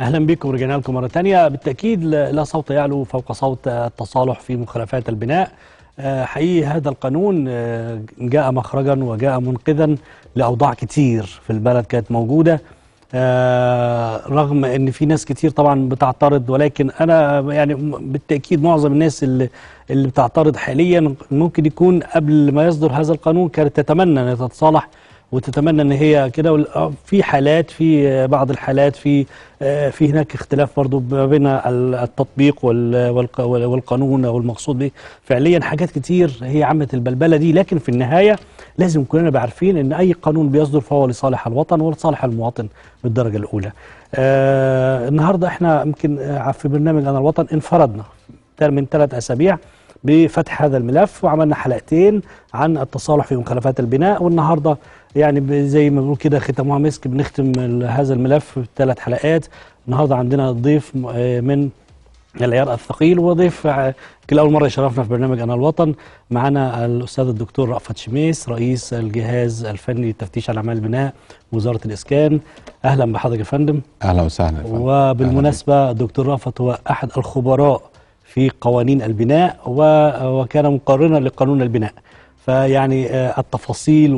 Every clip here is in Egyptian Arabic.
اهلا بكم ورجعنا لكم مره ثانيه بالتاكيد لا صوت يعلو فوق صوت التصالح في مخالفات البناء آه، حقيقي هذا القانون آه، جاء مخرجا وجاء منقذا لاوضاع كتير في البلد كانت موجوده آه، رغم ان في ناس كتير طبعا بتعترض ولكن انا يعني بالتاكيد معظم الناس اللي اللي بتعترض حاليا ممكن يكون قبل ما يصدر هذا القانون كانت تتمنى ان تتصالح وتتمنى ان هي كده وال- آه، في حالات في آه، بعض الحالات في آه، في هناك اختلاف برضو ما بين ال- التطبيق وال- والق- وال- والقانون والمقصود به فعليا حاجات كتير هي عملت البلبله دي لكن في النهايه لازم كلنا نبقى عارفين ان اي قانون بيصدر فهو لصالح الوطن ولصالح المواطن بالدرجه الاولى. آه النهارده احنا يمكن آه، في برنامج انا الوطن انفردنا من ثلاث اسابيع بفتح هذا الملف وعملنا حلقتين عن التصالح في مخالفات البناء والنهارده يعني ب- زي ما بنقول كده ختموها مسك بنختم ال- هذا الملف بثلاث حلقات النهارده عندنا ضيف م- آه، من العيار الثقيل وضيف ع- كل اول مره يشرفنا في برنامج انا الوطن معنا الاستاذ الدكتور رأفت شميس رئيس الجهاز الفني للتفتيش على اعمال البناء وزاره الاسكان اهلا بحضرتك يا فندم اهلا وسهلا يا فندم. وبالمناسبة الدكتور رافت هو أحد الخبراء في قوانين البناء و- وكان مقرنا لقانون البناء فيعني آه، التفاصيل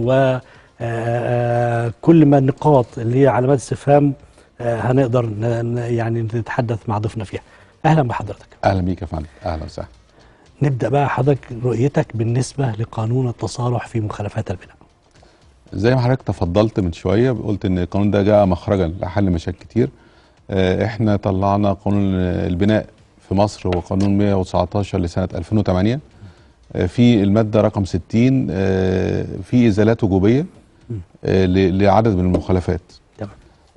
وكل ما النقاط اللي هي علامات استفهام آه، هنقدر ن- ن- يعني نتحدث مع ضيفنا فيها أهلا بحضرتك اهلا بيك يا فندم اهلا وسهلا نبدأ بقى حضرتك رؤيتك بالنسبة لقانون التصالح في مخالفات البناء زي ما حضرتك تفضلت من شويه قلت ان القانون ده جاء مخرجا لحل مشاكل كتير آه، احنا طلعنا قانون البناء في مصر هو قانون 119 لسنه 2008 آه، في الماده رقم 60 آه، في ازالات وجوبيه آه، ل- لعدد من المخالفات تمام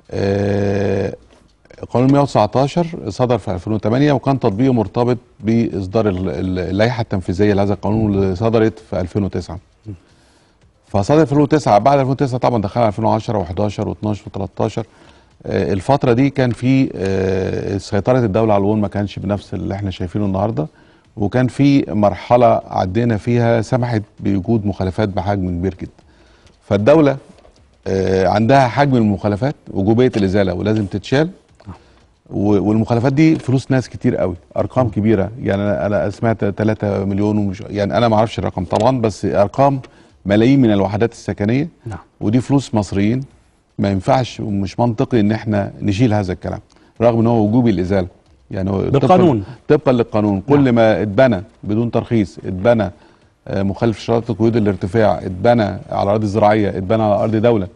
آه، قانون 119 صدر في 2008 وكان تطبيقه مرتبط باصدار ال- ال- اللائحه التنفيذيه لهذا القانون اللي صدرت في 2009 فصدر في 2009 بعد 2009 طبعا دخلنا 2010 و11 و12 و13 الفتره دي كان في آه، سيطره الدوله على الامور ما كانش بنفس اللي احنا شايفينه النهارده وكان في مرحله عدينا فيها سمحت بوجود مخالفات بحجم كبير جدا فالدوله آه، عندها حجم من المخالفات وجوبيه الازاله ولازم تتشال و- والمخالفات دي فلوس ناس كتير قوي ارقام كبيره يعني انا انا سمعت 3 مليون ومش يعني انا ما اعرفش الرقم طبعا بس ارقام ملايين من الوحدات السكنيه نعم ودي فلوس مصريين ما ينفعش ومش منطقي ان احنا نشيل هذا الكلام رغم ان هو وجوبي الازاله يعني هو طبقاً- بالقانون. طبقا للقانون كل نعم. ما اتبنى بدون ترخيص اتبنى آه، مخالف شرائط قيود الارتفاع اتبنى على ارض زراعيه اتبنى على ارض دوله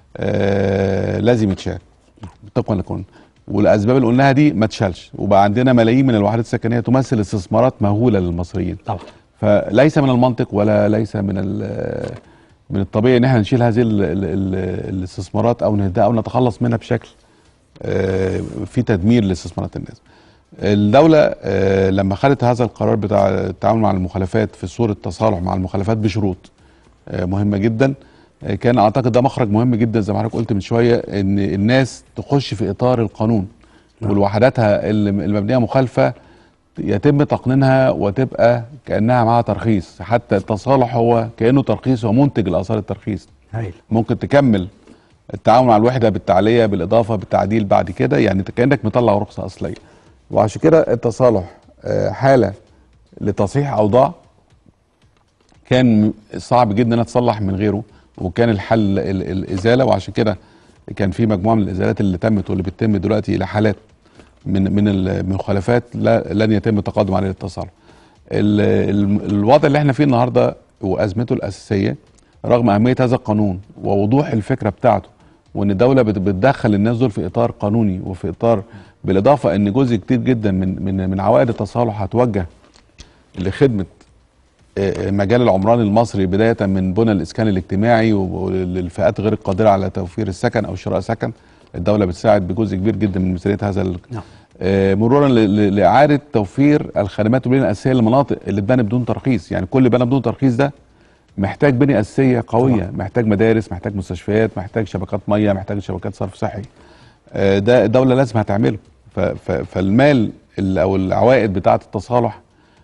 آه لازم يتشال طبقا للقانون والاسباب اللي قلناها دي ما تشالش وبقى عندنا ملايين من الوحدات السكنيه تمثل استثمارات مهوله للمصريين طبعا فليس من المنطق ولا ليس من ال- من الطبيعي ان احنا نشيل هذه ال ال ال الاستثمارات او نهدها او نتخلص منها بشكل آه، في تدمير لاستثمارات الناس. الدولة آه، لما خدت هذا القرار بتاع التعامل مع المخالفات في صورة تصالح مع المخالفات بشروط آه، مهمة جدا آه، كان اعتقد ده مخرج مهم جدا زي ما حضرتك قلت من شوية ان الناس تخش في اطار القانون نعم. والوحداتها اللي المبنية مخالفة يتم تقنينها وتبقى كانها معاها ترخيص حتى التصالح هو كانه ترخيص ومنتج لاثار الترخيص هايل ممكن تكمل التعامل مع الوحده بالتعليه بالاضافه بالتعديل بعد كده يعني انت كانك مطلع رخصه اصليه وعشان كده التصالح آه، حاله لتصحيح اوضاع كان صعب جدا انها تصلح من غيره وكان الحل ال- الازاله وعشان كده كان في مجموعه من الازالات اللي تمت واللي بتتم دلوقتي الى حالات من من المخالفات لا لن يتم التقدم عليه للتصالح. ال- ال- الوضع اللي احنا فيه النهارده وازمته الاساسيه رغم اهميه هذا القانون ووضوح الفكره بتاعته وان الدوله بت- بتدخل الناس دول في اطار قانوني وفي اطار بالاضافه ان جزء كتير جدا من من من عوائد التصالح هتوجه لخدمه آه، مجال العمران المصري بدايه من بنى الاسكان الاجتماعي وللفئات غير القادره على توفير السكن او شراء سكن الدوله بتساعد بجزء كبير جدا من ميزانيه هذا ال- نعم آه، مرورا ل- ل- لاعاده توفير الخدمات والبنيه الاساسيه للمناطق اللي اتبنى بدون ترخيص يعني كل بنى بدون ترخيص ده محتاج بنيه اساسيه قويه طبعا. محتاج مدارس محتاج مستشفيات محتاج شبكات ميه محتاج شبكات صرف صحي آه، ده الدوله لازم هتعمله ف- ف- فالمال ال- او العوائد بتاعه التصالح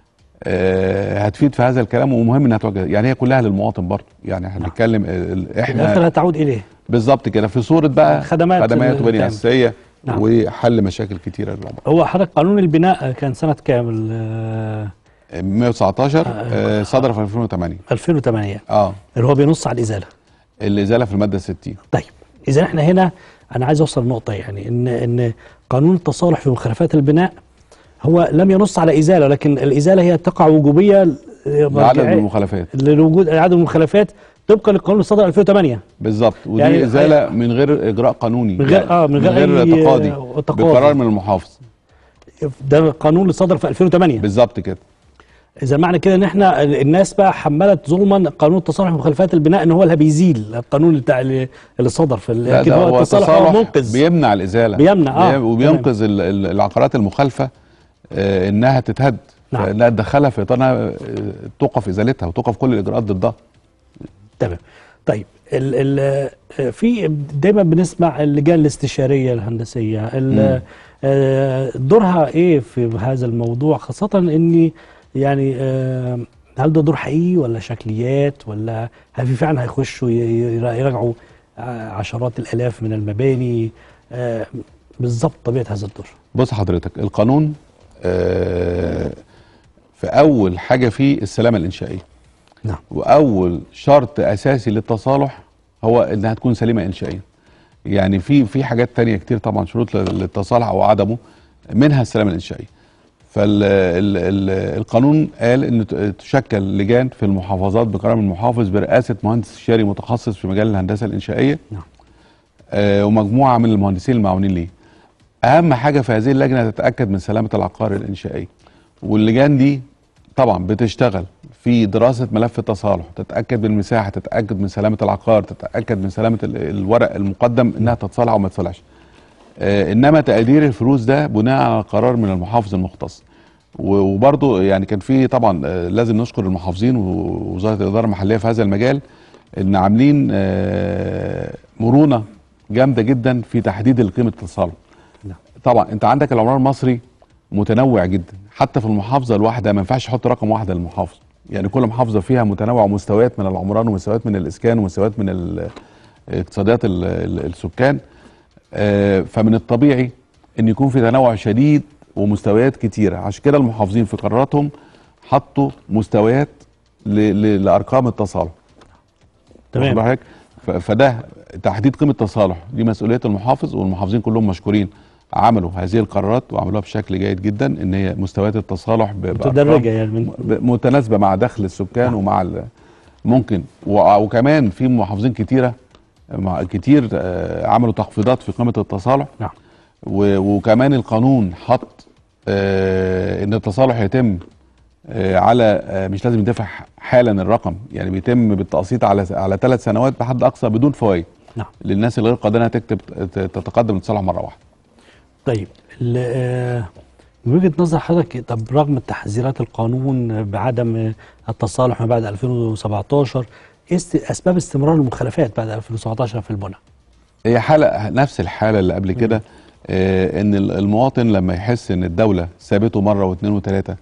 آه، هتفيد في هذا الكلام ومهم انها توجه يعني هي كلها للمواطن برضه يعني احنا نعم. بنتكلم ال- ال- في الاخر احنا هتعود اليه بالظبط كده في صوره بقى خدمات خدمات اللي وبنيه تعمل. اساسيه نعم. وحل مشاكل كتيره للعملاء هو حضرتك قانون البناء كان سنة كام؟ ال- 119 آه، صدر في 2008 2008 اه اللي هو بينص على الإزالة الازاله في الماده 60 طيب إذا احنا هنا أنا عايز أوصل لنقطة يعني إن إن قانون التصالح في مخالفات البناء هو لم ينص على إزالة لكن الإزالة هي تقع وجوبية لعدد مرجعية- المخالفات لوجود عدد المخالفات طبقا للقانون اللي صدر 2008 بالظبط ودي يعني يعني ازاله من غير اجراء قانوني من غير- آه، من غير أي تقاضي تقاضي. بقرار من المحافظ ده القانون اللي صدر في 2008 بالظبط كده اذا معنى كده ان احنا الناس بقى حملت ظلما قانون التصالح ومخالفات البناء ان هو اللي بيزيل القانون بتاع اللي اللي صدر في ال- لا لكن ده هو التصالح هو منقذ بيمنع الازاله بيمنع، آه، بي- وبينقذ ال- ال- العقارات المخالفه آه، انها تتهد نعم. لا تدخلها في اطارها آه، توقف ازالتها وتوقف كل الاجراءات ضدها تمام طيب ال ال في دايما بنسمع اللجان الاستشاريه الهندسيه ال- آه، دورها ايه في هذا الموضوع خاصه اني يعني آه، هل ده دور حقيقي ولا شكليات ولا هل في فعلا هيخشوا ي- ي- يراجعوا آه، عشرات الالاف من المباني آه، بالظبط طبيعه هذا الدور بص حضرتك القانون آه، في اول حاجه فيه السلامه الانشائيه نعم واول شرط اساسي للتصالح هو انها تكون سليمه انشائيا يعني في في حاجات تانية كتير طبعا شروط لل- للتصالح او عدمه منها السلامه الانشائيه فالقانون قال ان ت- تشكل لجان في المحافظات بقرار من المحافظ برئاسه مهندس استشاري متخصص في مجال الهندسه الانشائيه نعم آه، ومجموعه من المهندسين المعاونين ليه اهم حاجه في هذه اللجنه تتاكد من سلامه العقار الانشائي واللجان دي طبعا بتشتغل في دراسه ملف التصالح تتاكد من المساحه تتاكد من سلامه العقار تتاكد من سلامه ال- الورق المقدم انها تتصالح او ما تتصالحش آه، انما تقدير الفلوس ده بناء على قرار من المحافظ المختص و- وبرضه يعني كان في طبعا آه، لازم نشكر المحافظين ووزاره الاداره المحليه في هذا المجال ان عاملين آه، مرونه جامده جدا في تحديد قيمه التصالح نعم. طبعا انت عندك العمران المصري متنوع جدا حتى في المحافظه الواحده ما ينفعش تحط رقم واحد للمحافظه يعني كل محافظه فيها متنوع مستويات من العمران ومستويات من الاسكان ومستويات من ال- اقتصاديات ال- ال- السكان آه، فمن الطبيعي ان يكون في تنوع شديد ومستويات كتيره عشان كده المحافظين في قراراتهم حطوا مستويات ل- ل- لارقام التصالح تمام. واخد بالك؟ ف- فده تحديد قيمه التصالح دي مسؤوليه المحافظ والمحافظين كلهم مشكورين عملوا هذه القرارات وعملوها بشكل جيد جدا ان هي مستويات التصالح ب- بأرقام متدرجه يعني من ب- متناسبه مع دخل السكان ومع ال- ممكن و- وكمان في محافظين كتيره مع كتير آه، عملوا تخفيضات في قيمه التصالح نعم و- وكمان القانون حط آه، ان التصالح يتم آه، على آه، مش لازم يدفع حالا الرقم يعني بيتم بالتقسيط على على ثلاث سنوات بحد اقصى بدون فوائد نعم للناس اللي غير قادره انها تكتب ت- تتقدم للتصالح مره واحده طيب ال- آه، من وجهة نظر حضرتك طب رغم تحذيرات القانون بعدم آه، التصالح ما بعد 2017 ايه است- اسباب استمرار المخالفات بعد 2017 في البنى؟ هي حالة نفس الحالة اللي قبل كده آه ان ال- المواطن لما يحس ان الدولة سابته مرة واثنين وثلاثة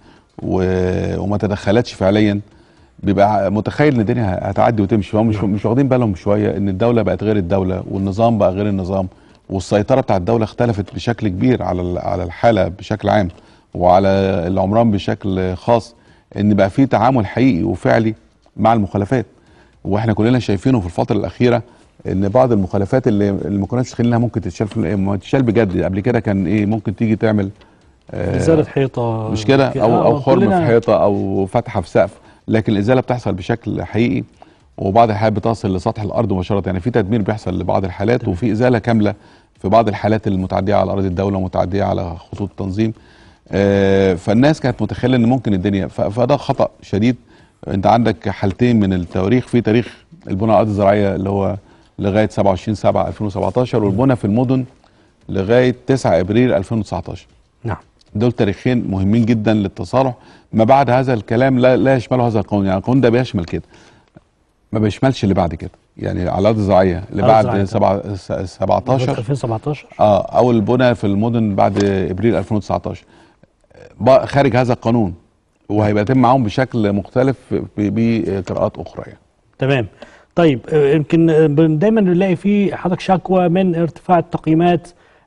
و- وما تدخلتش فعليا بيبقى متخيل ان الدنيا هتعدي وتمشي فهم مش مش واخدين بالهم شوية ان الدولة بقت غير الدولة والنظام بقى غير النظام والسيطرة بتاع الدولة اختلفت بشكل كبير على ال- على الحالة بشكل عام وعلى العمران بشكل خاص ان بقى في تعامل حقيقي وفعلي مع المخالفات واحنا كلنا شايفينه في الفتره الاخيره ان بعض المخالفات اللي اللي ما كناش متخيلينها ممكن تتشال في ما تتشال بجد قبل كده كان ايه ممكن تيجي تعمل آه، ازاله حيطه مش كده ك- او آه، او خرم كلنا- في حيطه او فتحه في سقف لكن الازاله بتحصل بشكل حقيقي وبعض الحالات بتصل لسطح الارض مباشره يعني في تدمير بيحصل لبعض الحالات وفي ازاله كامله في بعض الحالات المتعديه على اراضي الدوله ومتعديه على خطوط التنظيم آه، فالناس كانت متخيله ان ممكن الدنيا ف- فده خطا شديد انت عندك حالتين من التواريخ في تاريخ البنى على الارض الزراعيه اللي هو لغايه 27 7 2017 والبنى في المدن لغايه 9 ابريل 2019 نعم دول تاريخين مهمين جدا للتصالح ما بعد هذا الكلام لا لا يشمله هذا القانون يعني القانون ده بيشمل كده ما بيشملش اللي بعد كده يعني على الارض الزراعيه اللي الأرض بعد الزراعية سبعة- س- 17 2017 اه او البنى في المدن بعد ابريل 2019 بقى خارج هذا القانون وهيبقى يتم معاهم بشكل مختلف ب- بقراءات اخرى يعني تمام طيب آه، يمكن آه، بن- دايما بنلاقي في حضرتك شكوى من ارتفاع التقييمات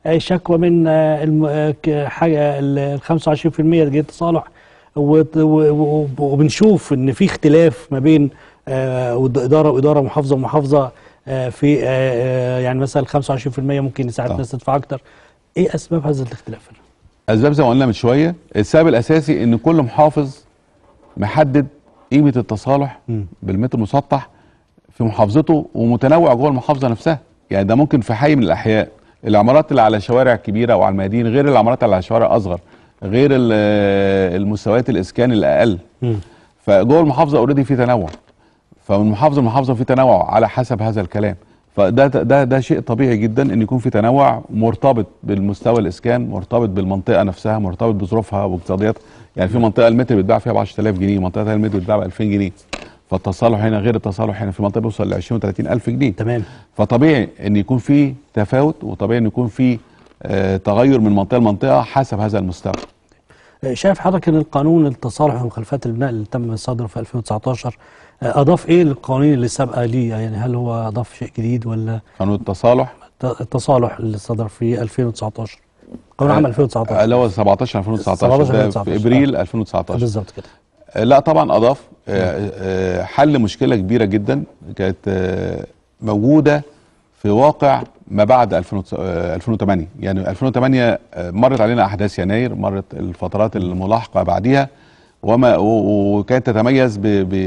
آه، شكوى من آه، الم- آه، ك- حاجه ال 25% جه تصالح وت- و- و- وبنشوف ان في اختلاف ما بين آه، ود- اداره واداره محافظه ومحافظه آه، في آه، آه، يعني مثلا 25% ممكن ساعات طبعا. ناس تدفع اكتر ايه اسباب هذا الاختلاف؟ اسباب زي ما قلنا من شويه السبب الاساسي ان كل محافظ محدد قيمه التصالح مم. بالمتر المسطح في محافظته ومتنوع جوه المحافظه نفسها يعني ده ممكن في حي من الاحياء العمارات اللي على شوارع كبيره وعلى الميادين غير العمارات اللي على شوارع اصغر غير ال- المستويات الاسكان الاقل مم. فجوه المحافظه اوريدي في تنوع فمن محافظه لمحافظه في تنوع على حسب هذا الكلام فده ده ده شيء طبيعي جدا ان يكون في تنوع مرتبط بالمستوى الاسكان مرتبط بالمنطقه نفسها مرتبط بظروفها واقتصادياتها يعني في منطقه المتر بيتباع فيها ب 10000 جنيه منطقه ثانيه المتر بيتباع ب 2000 جنيه فالتصالح هنا غير التصالح هنا في منطقه بيوصل ل 20 و 30000 جنيه تمام فطبيعي ان يكون في تفاوت وطبيعي ان يكون في آه تغير من منطقه لمنطقه حسب هذا المستوى آه، شايف حضرتك ان القانون التصالح ومخالفات البناء اللي تم صدره في 2019 آه، اضاف ايه للقوانين اللي سابقه ليه يعني هل هو اضاف شيء جديد ولا قانون التصالح ت- التصالح اللي صدر في 2019 قانون عام 2019 اللي هو 17 2019 17 ده 2019. في ابريل 2019 بالظبط كده آه، لا طبعا اضاف آه، آه، حل مشكله كبيره جدا كانت آه، موجوده في واقع ما بعد 2000 آه، 2008 يعني 2008 آه، مرت علينا احداث يناير مرت الفترات الملاحقه بعديها وما و- وكانت تتميز ب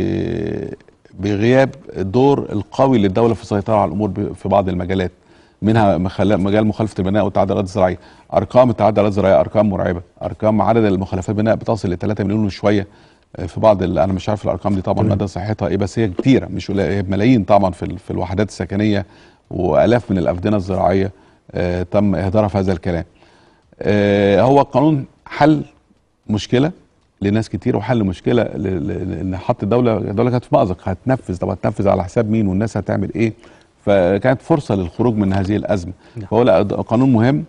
ب بغياب الدور القوي للدوله في السيطره على الامور ب- في بعض المجالات منها مخل- مجال مخالفه البناء والتعديلات الزراعيه ارقام التعديلات الزراعيه ارقام مرعبه ارقام عدد المخالفات البناء بتصل ل 3 مليون وشويه آه، في بعض ال- انا مش عارف الارقام دي طبعا تمام. مدى صحتها ايه بس هي كتيره مش قليلة، هي ملايين طبعا في ال- في الوحدات السكنيه والاف من الافدنه الزراعيه آه، تم اهدارها في هذا الكلام آه، هو القانون حل مشكله لناس كتير وحل مشكله ل- ل- ان حط الدوله الدوله كانت في مأزق هتنفذ طب هتنفذ على حساب مين والناس هتعمل ايه فكانت فرصه للخروج من هذه الازمه نعم. فهو لا ده قانون مهم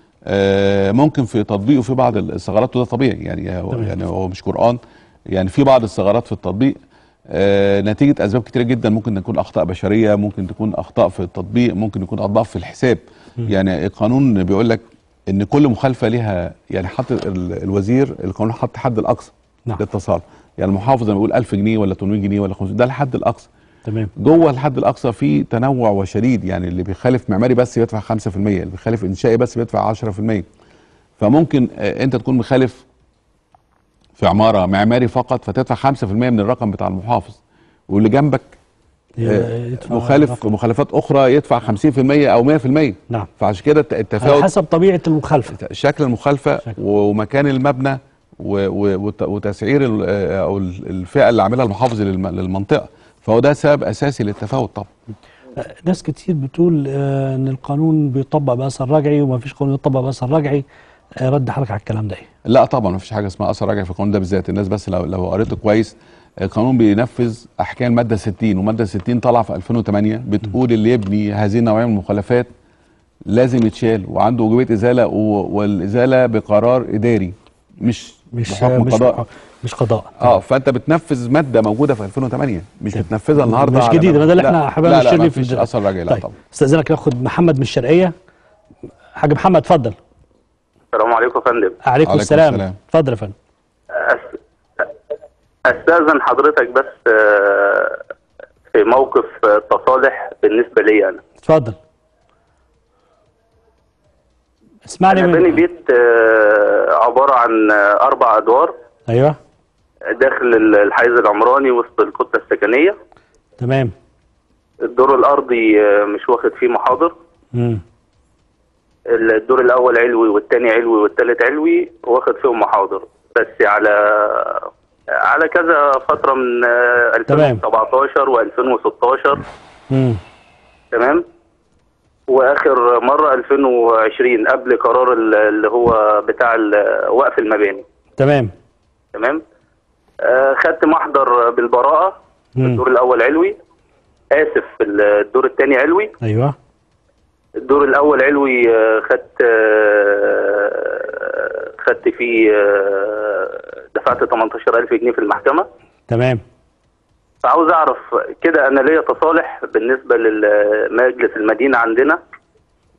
آه، ممكن في تطبيقه في بعض الثغرات وده طبيعي يعني هو تمام. يعني هو مش قران يعني في بعض الثغرات في التطبيق آه، نتيجه اسباب كتيره جدا ممكن تكون اخطاء بشريه ممكن تكون اخطاء في التطبيق ممكن يكون اخطاء في الحساب يعني القانون بيقول لك ان كل مخالفه ليها يعني حط ال- الوزير القانون حط حد الاقصى نعم. للتصالح يعني المحافظ لما بيقول 1000 جنيه ولا 800 جنيه ولا 500 ده الحد الاقصى تمام جوه الحد الاقصى في تنوع وشديد يعني اللي بيخالف معماري بس بيدفع 5% اللي بيخالف انشائي بس بيدفع 10% فممكن آه، انت تكون مخالف في عماره معماري فقط فتدفع 5% من الرقم بتاع المحافظ واللي جنبك آه، يدفع مخالف رقم. مخالفات اخرى يدفع 50% او 100% نعم فعشان كده الت- على التفاوت حسب طبيعه المخالفه شكل المخالفه شكل. ومكان المبنى و- و- وت- وتسعير ال- آه، او ال- الفئه اللي عاملها المحافظ للم- للمنطقه فهو ده سبب اساسي للتفاوت طبعا آه، ناس كتير بتقول آه، ان القانون بيطبق باثر رجعي وما فيش قانون يطبق باثر رجعي آه، رد حضرتك على الكلام ده ايه؟ لا طبعا ما فيش حاجه اسمها اثر راجع في القانون ده بالذات الناس بس لو لو قريته كويس القانون بينفذ احكام الماده 60 وماده 60 طالعه في 2008 بتقول اللي يبني هذه النوعيه من المخالفات لازم يتشال وعنده وجوبيه ازاله و- والازاله بقرار اداري مش مش بحكم مش قضاء مش قضاء اه فانت بتنفذ ماده موجوده في 2008 مش طيب. بتنفذها النهارده مش على جديد نفس- ده اللي لا، احنا حابين لا نشير لا ليه ما في فيش البداية. اثر راجع لا طيب طبعا استاذنك ناخد محمد من الشرقيه حاج محمد اتفضل السلام عليكم يا فندم عليكم عليكم السلام السلام. اتفضل يا فندم أس- استاذن حضرتك بس آه، في موقف آه، تصالح بالنسبه لي انا اتفضل اسمعني انا من- بني بيت آه، عباره عن آه، اربع ادوار ايوه داخل ال- الحيز العمراني وسط الكتله السكنيه تمام الدور الارضي آه، مش واخد فيه محاضر امم الدور الاول علوي والثاني علوي والثالث علوي واخد فيهم محاضر بس على على كذا فتره من آه، تمام. 2017 و2016 امم تمام واخر مره 2020 قبل قرار ال- اللي هو بتاع ال- وقف المباني تمام تمام آه خدت محضر بالبراءه في مم. الدور الاول علوي اسف في الدور الثاني علوي ايوه الدور الاول علوي آه، خدت آه، خدت فيه آه، دفعت 18000 جنيه في المحكمه تمام فعاوز اعرف كده انا ليا تصالح بالنسبه لمجلس المدينه عندنا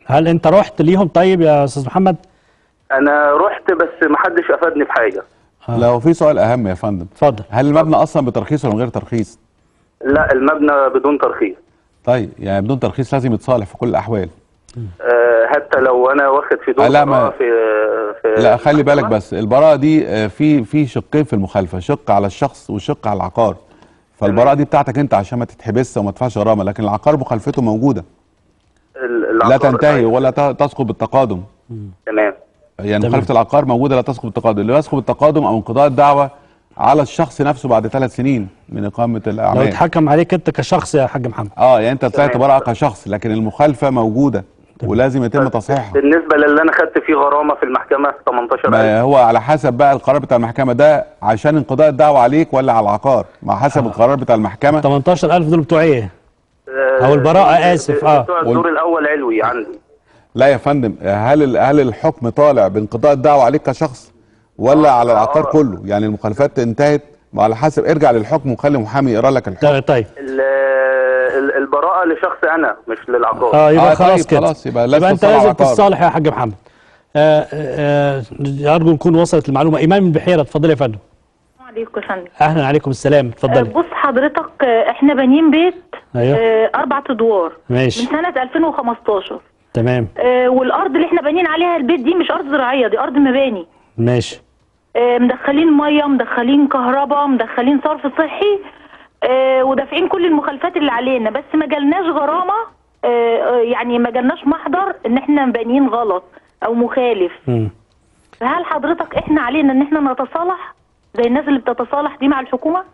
هل انت رحت ليهم طيب يا استاذ محمد انا رحت بس ما حدش افادني بحاجه آه. لو في سؤال اهم يا فندم اتفضل هل المبنى اصلا بترخيص ولا من غير ترخيص لا المبنى بدون ترخيص طيب يعني بدون ترخيص لازم يتصالح في كل الاحوال آه، حتى لو انا واخد في دور آه، لا، ما- براءة في في لا خلي بالك المحكمة. بس البراءه دي آه، في في شقين في المخالفه شق على الشخص وشق على العقار فالبراءه دي بتاعتك انت عشان ما تتحبسش وما تدفعش غرامه لكن العقار مخالفته موجوده ال- لا العقار- تنتهي ولا ت- تسقط بالتقادم تمام يعني تمام. مخالفه العقار موجوده لا تسقط بالتقادم اللي يسقط بالتقادم او انقضاء الدعوه على الشخص نفسه بعد ثلاث سنين من اقامه لو الاعمال اتحكم عليك انت كشخص يا حاج محمد اه يعني انت طلعت تمام. براءه كشخص لكن المخالفه موجوده ولازم يتم تصحيحها بالنسبه للي انا خدت فيه غرامه في المحكمه 18000 ما هو على حسب بقى القرار بتاع المحكمه ده عشان انقضاء الدعوه عليك ولا على العقار مع حسب القرار بتاع المحكمه 18000 دول بتوع ايه آه، أو البراءة، آسف، آه. بتوع الدور الاول علوي عندي لا يا فندم هل ال- هل الحكم طالع بانقضاء الدعوه عليك كشخص ولا آه، على العقار آه. كله يعني المخالفات انتهت على حسب ارجع للحكم وخلي محامي يقرا لك الحكم طيب طيب ال- ال- البراءه لشخص انا مش للعقار اه يبقى آه، خلاص طيب، كده خلاص، يبقى لازم انت تتصالح لازم عقار. تتصالح يا حاج محمد آه آه آه، ارجو نكون وصلت المعلومه ايمان من بحيره اتفضل يا فندم عليكم يا فندم اهلا عليكم السلام آه، اتفضلي بص حضرتك آه، احنا بانيين بيت أيوه. آه، اربع ادوار ماشي من سنه 2015 تمام آه، والارض اللي احنا بانيين عليها البيت دي مش ارض زراعيه دي ارض مباني ماشي آه، مدخلين ميه مدخلين كهرباء مدخلين صرف صحي آه، ودافعين كل المخالفات اللي علينا بس ما جالناش غرامه آه، آه، يعني ما جالناش محضر ان احنا بانيين غلط او مخالف مم. فهل حضرتك احنا علينا ان احنا نتصالح زي الناس اللي بتتصالح دي مع الحكومه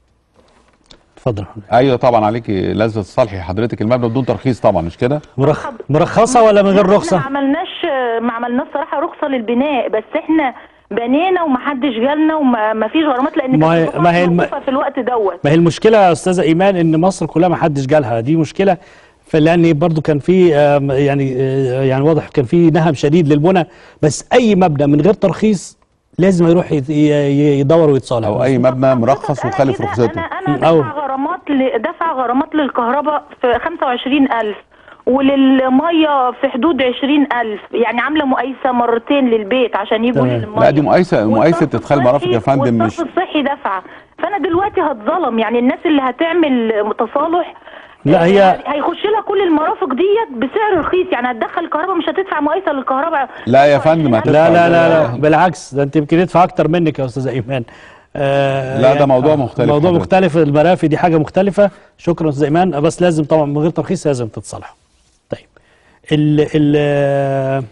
اتفضل ايوه طبعا عليكي لازم تصالحي حضرتك المبنى بدون ترخيص طبعا مش كده مرخ... مرخصه ولا من غير احنا ما رخصه عملناش ما عملناش صراحه رخصه للبناء بس احنا بنينا ومحدش جالنا وما ما فيش غرامات لان ما هي- كانت ما هي الم- موقوفة في الوقت دوت ما هي المشكله يا استاذه ايمان ان مصر كلها ما حدش جالها دي مشكله فلان برضو كان في آم، يعني آه، يعني واضح كان في نهم شديد للبنى بس اي مبنى من غير ترخيص لازم يروح يت- ي- يدور ويتصالح او اي مبنى مرخص أنا وخالف كده- رخصته انا انا أو. دفع غرامات ل- دفع غرامات للكهرباء في 25000 وللميه في حدود 20000 يعني عامله مقايسه مرتين للبيت عشان يجوا تمام. لي الميه لا دي مقايسه مقايسه والصرف ادخال مرافق يا الصحي- فندم مش والصرف الصحي دفع فانا دلوقتي هتظلم يعني الناس اللي هتعمل تصالح لا، هي- آه، هيخش لها كل المرافق ديت بسعر رخيص يعني هتدخل الكهرباء مش هتدفع مقايسه للكهرباء لا يا فندم، 25,000. لا لا لا لا بالعكس ده انت يمكن يدفع اكتر منك يا استاذه ايمان آه لا، ده موضوع مختلف موضوع حضرتك. مختلف المرافي دي حاجه مختلفه شكرا استاذه ايمان بس لازم طبعا من غير ترخيص لازم تتصالحوا طيب ال ال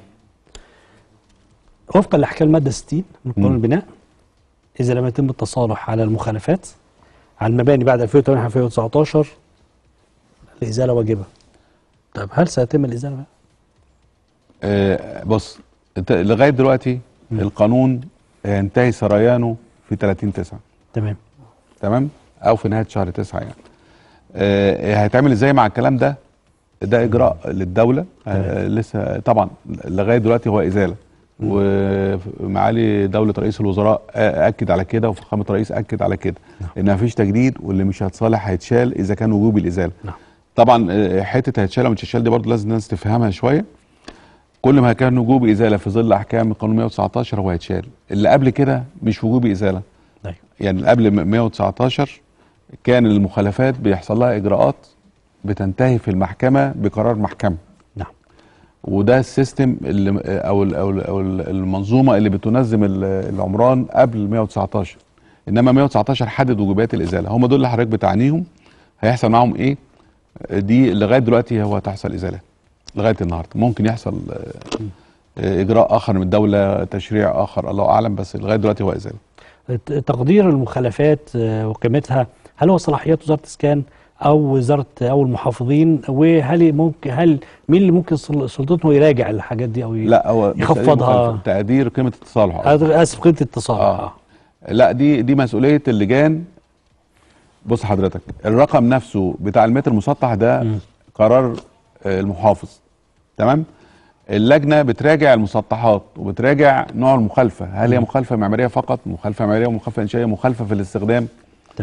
وفقا لاحكام الماده 60 من قانون البناء اذا لم يتم التصالح على المخالفات على المباني بعد 2008 2019 الازاله واجبه طب هل سيتم الازاله بقى؟ آه، بص انت لغايه دلوقتي القانون ينتهي سريانه في 30 9 تمام تمام او في نهايه شهر 9 يعني آه هيتعمل ازاي مع الكلام ده ده اجراء للدوله آه لسه طبعا لغايه دلوقتي هو ازاله ومعالي دوله رئيس الوزراء آه، اكد على كده وفخامه الرئيس اكد على كده ان مفيش تجديد واللي مش هيتصالح هيتشال اذا كان وجوبي الازاله نعم. طبعا آه، حته هيتشال او مش هيتشال دي برضه لازم الناس تفهمها شويه كل ما كان وجوب ازاله في ظل احكام القانون 119 هو هيتشال اللي قبل كده مش وجوب ازاله ايوه يعني اللي قبل 119 كان المخالفات بيحصل لها اجراءات بتنتهي في المحكمه بقرار محكمه نعم وده السيستم اللي او ال او, ال أو ال- المنظومه اللي بتنظم ال- العمران قبل 119 انما 119 حدد وجوبات الازاله هم دول اللي حضرتك بتعنيهم هيحصل معاهم ايه دي لغايه دلوقتي هو تحصل ازاله لغايه النهارده ممكن يحصل آه، آه، اجراء اخر من الدوله تشريع اخر الله اعلم بس لغايه دلوقتي هو ازاله الت- تقدير المخالفات آه، وقيمتها هل هو صلاحيات وزاره الاسكان او وزاره او المحافظين وهل ممكن هل مين اللي ممكن سل- سلطته يراجع الحاجات دي او ي- لا هو مش تقدير يخفضها مخالفة، تقدير قيمه التصالح قصدي. أدر- اسف قيمه التصالح آه. آه. لا دي دي مسؤوليه اللجان بص حضرتك الرقم نفسه بتاع المتر المسطح ده قرار آه، المحافظ تمام اللجنه بتراجع المسطحات وبتراجع نوع المخالفه هل هي مخالفه معماريه فقط مخالفه معماريه ومخالفه انشائيه مخالفه في الاستخدام تمام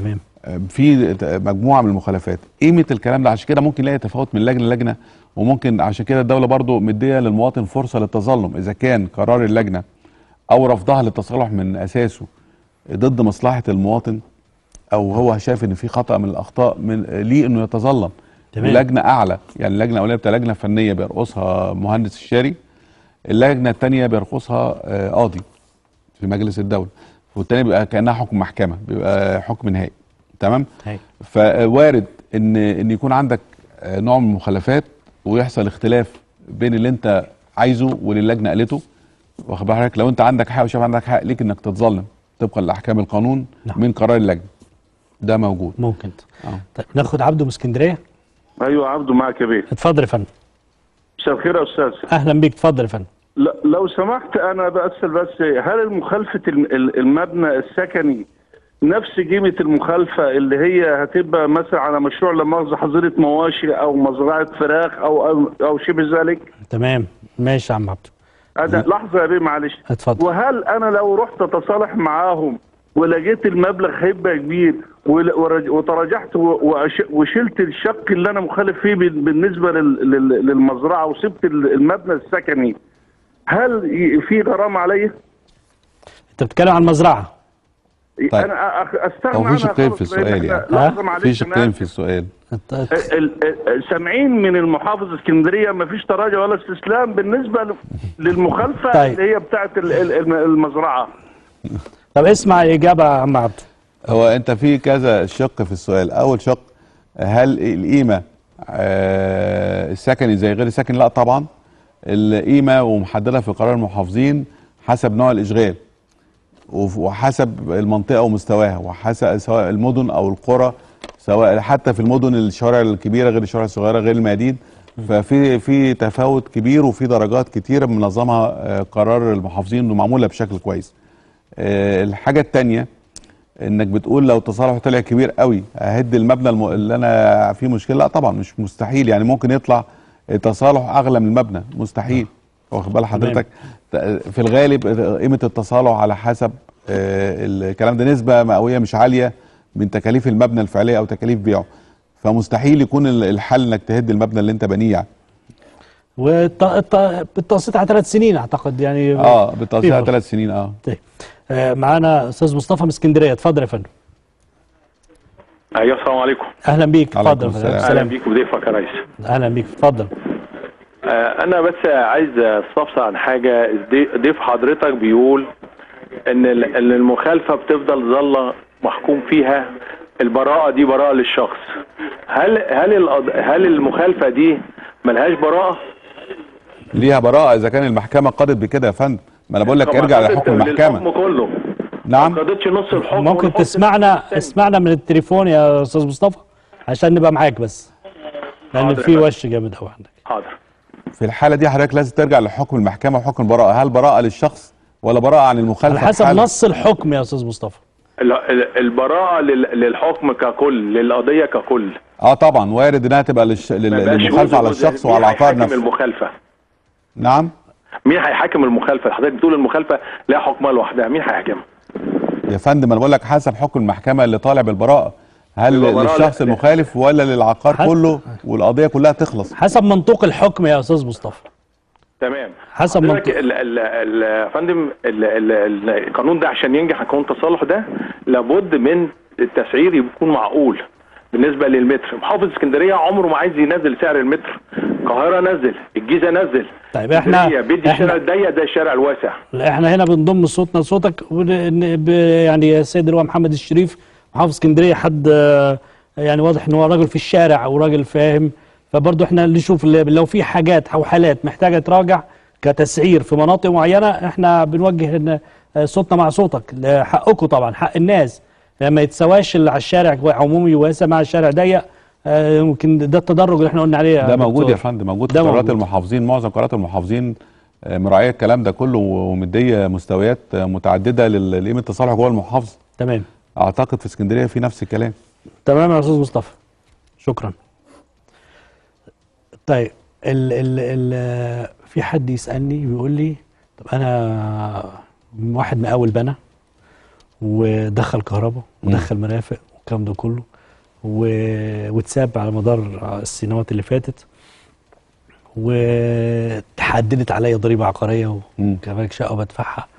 آه، في ت- مجموعه من المخالفات قيمه الكلام ده عشان كده ممكن نلاقي تفاوت من لجنه للجنه وممكن عشان كده الدوله برضو مديه للمواطن فرصه للتظلم اذا كان قرار اللجنه او رفضها للتصالح من اساسه ضد مصلحه المواطن او هو شايف ان في خطا من الاخطاء من ليه انه يتظلم تمام. لجنه اعلى يعني اللجنه الاوليه بتاع لجنه فنيه بيرقصها مهندس الشاري اللجنه الثانيه بيرقصها آه، قاضي في مجلس الدوله والتاني بيبقى كانها حكم محكمه بيبقى حكم نهائي تمام هاي. فوارد ان ان يكون عندك آه، نوع من المخالفات ويحصل اختلاف بين اللي انت عايزه واللي اللجنه قالته واخد بالك لو انت عندك حق وشايف عندك حق ليك انك تتظلم طبقا لاحكام القانون نعم. من قرار اللجنه ده موجود ممكن اه طيب ناخد عبده من اسكندريه ايوه عبده معك يا بيه اتفضل يا فندم مساء الخير يا استاذ اهلا بيك اتفضل يا فندم ل- لو سمحت انا بسال بس هل مخالفه الم- ال- المبنى السكني نفس قيمه المخالفه اللي هي هتبقى مثلا على مشروع لا مؤاخذه حظيره مواشي او مزرعه فراخ او او, أو شبه ذلك تمام ماشي يا عم عبده أنا لحظه يا بيه معلش اتفضل وهل انا لو رحت اتصالح معاهم ولقيت المبلغ هيبقى كبير ول- ورج- وتراجعت و- وأش- وشلت الشق اللي انا مخالف فيه بال- بالنسبه لل- لل- للمزرعه وسبت ال- المبنى السكني هل ي- في غرامه عليا؟ انت بتتكلم عن المزرعه طيب. انا أخ- استغنى هو في عنها شقين في خالص لأن السؤال إحنا- يعني. لحظه ها؟ معلش في أنا شقين آسف. في السؤال انت- ال- ال- سامعين من المحافظ اسكندريه ما فيش تراجع ولا استسلام بالنسبه ل- للمخالفه طيب. اللي هي بتاعت ال- ال- المزرعه طب اسمع الاجابه يا عم عبده هو انت في كذا شق في السؤال اول شق هل القيمه آه، السكني زي غير السكني لا طبعا القيمه ومحدده في قرار المحافظين حسب نوع الاشغال وف- وحسب المنطقه ومستواها وحسب سواء المدن او القرى سواء حتى في المدن الشوارع الكبيره غير الشوارع الصغيره غير الميادين ففي في تفاوت كبير وفي درجات كتيره منظمها آه، قرار المحافظين ومعموله بشكل كويس آه، الحاجه الثانيه انك بتقول لو التصالح طلع كبير قوي اهد المبنى الم... اللي انا فيه مشكله لا طبعا مش مستحيل يعني ممكن يطلع التصالح اغلى من المبنى مستحيل واخد بال حضرتك ت- في الغالب قيمه التصالح على حسب آه، الكلام ده نسبه مئويه مش عاليه من تكاليف المبنى الفعليه او تكاليف بيعه فمستحيل يكون ال- الحل انك تهد المبنى اللي انت بنيه يعني. والتقسيط على ثلاث سنين اعتقد يعني اه بالتوسيع في فرق. ثلاث سنين اه طيب آه، معانا استاذ مصطفى من اسكندريه اتفضل يا فندم ايوه السلام عليكم اهلا بيك عليكم اتفضل السلام. اهلا سلام بيك وضيفك يا ريس اهلا بيك اتفضل آه، انا بس عايز استفسر عن حاجه ضي- ضيف حضرتك بيقول ان ال- ان المخالفه بتفضل ظله محكوم فيها البراءه دي براءه للشخص هل هل القض- هل المخالفه دي ملهاش براءه ليها براءه اذا كان المحكمه قضت بكده يا فندم ما انا بقول لك طب ارجع قضت لحكم المحكمه للحكم كله نعم ما قضتش نص الحكم ممكن والحكم تسمعنا الثاني. اسمعنا من التليفون يا استاذ مصطفى عشان نبقى معاك بس لان حاضر في يا فندم. وش جامد قوي عندك حاضر في الحاله دي حضرتك لازم ترجع لحكم المحكمه وحكم البراءه هل براءه للشخص ولا براءه عن المخالفه على حسب بحالة؟ نص الحكم يا استاذ مصطفى ال- ال- البراءه لل- للحكم ككل للقضيه ككل اه طبعا وارد انها تبقى للش... لل- ما يبقاش للمخالفه جزء على جزء. الشخص مين وعلى العقار هيحاكم نفسه المخالفه نعم مين هيحاكم المخالفه حضرتك بتقول المخالفه لها حكمها لوحدها مين هيحاكمها يا فندم انا بقول لك حسب حكم المحكمه اللي طالع بالبراءه هل يبقى براءة للشخص لا- المخالف ولا للعقار حد- كله والقضيه كلها تخلص حسب منطوق الحكم يا استاذ مصطفى تمام حسب حضرتك منطق ال- ال- ال- يا فندم ال- ال- ال- القانون ده عشان ينجح قانون التصالح ده لابد من التسعير يكون معقول بالنسبه للمتر محافظ اسكندريه عمره ما عايز ينزل سعر المتر القاهره نزل الجيزه نزل طيب احنا اسكندرية بيدي الشارع احنا الضيق ده الشارع الواسع احنا هنا بنضم صوتنا لصوتك ون- ب- يعني السيد اللي هو محمد الشريف محافظ اسكندريه حد آه، يعني واضح ان هو راجل في الشارع وراجل فاهم فبرضه احنا نشوف ال- لو في حاجات او حالات محتاجه تراجع كتسعير في مناطق معينه احنا بنوجه ان آه، صوتنا مع صوتك ل- حقكم طبعا حق الناس لما يتسواش اللي على الشارع عمومي واسع مع الشارع ضيق آه، يمكن ده التدرج اللي احنا قلنا عليه يا ده موجود دكتور. يا فندم موجود في ده قرارات موجود. المحافظين معظم قرارات المحافظين آه، مراعيه الكلام ده كله ومديه مستويات آه، متعدده لل- لقيمه التصالح جوه المحافظه تمام اعتقد في اسكندريه في نفس الكلام تمام يا استاذ مصطفى شكرا طيب ال ال ال في حد يسالني بيقول لي طب انا واحد مقاول بنى ودخل كهرباء ودخل مرافق الكلام ده كله و... واتساب على مدار السنوات اللي فاتت وتحددت عليا ضريبه عقاريه مم. وكمان شقه بدفعها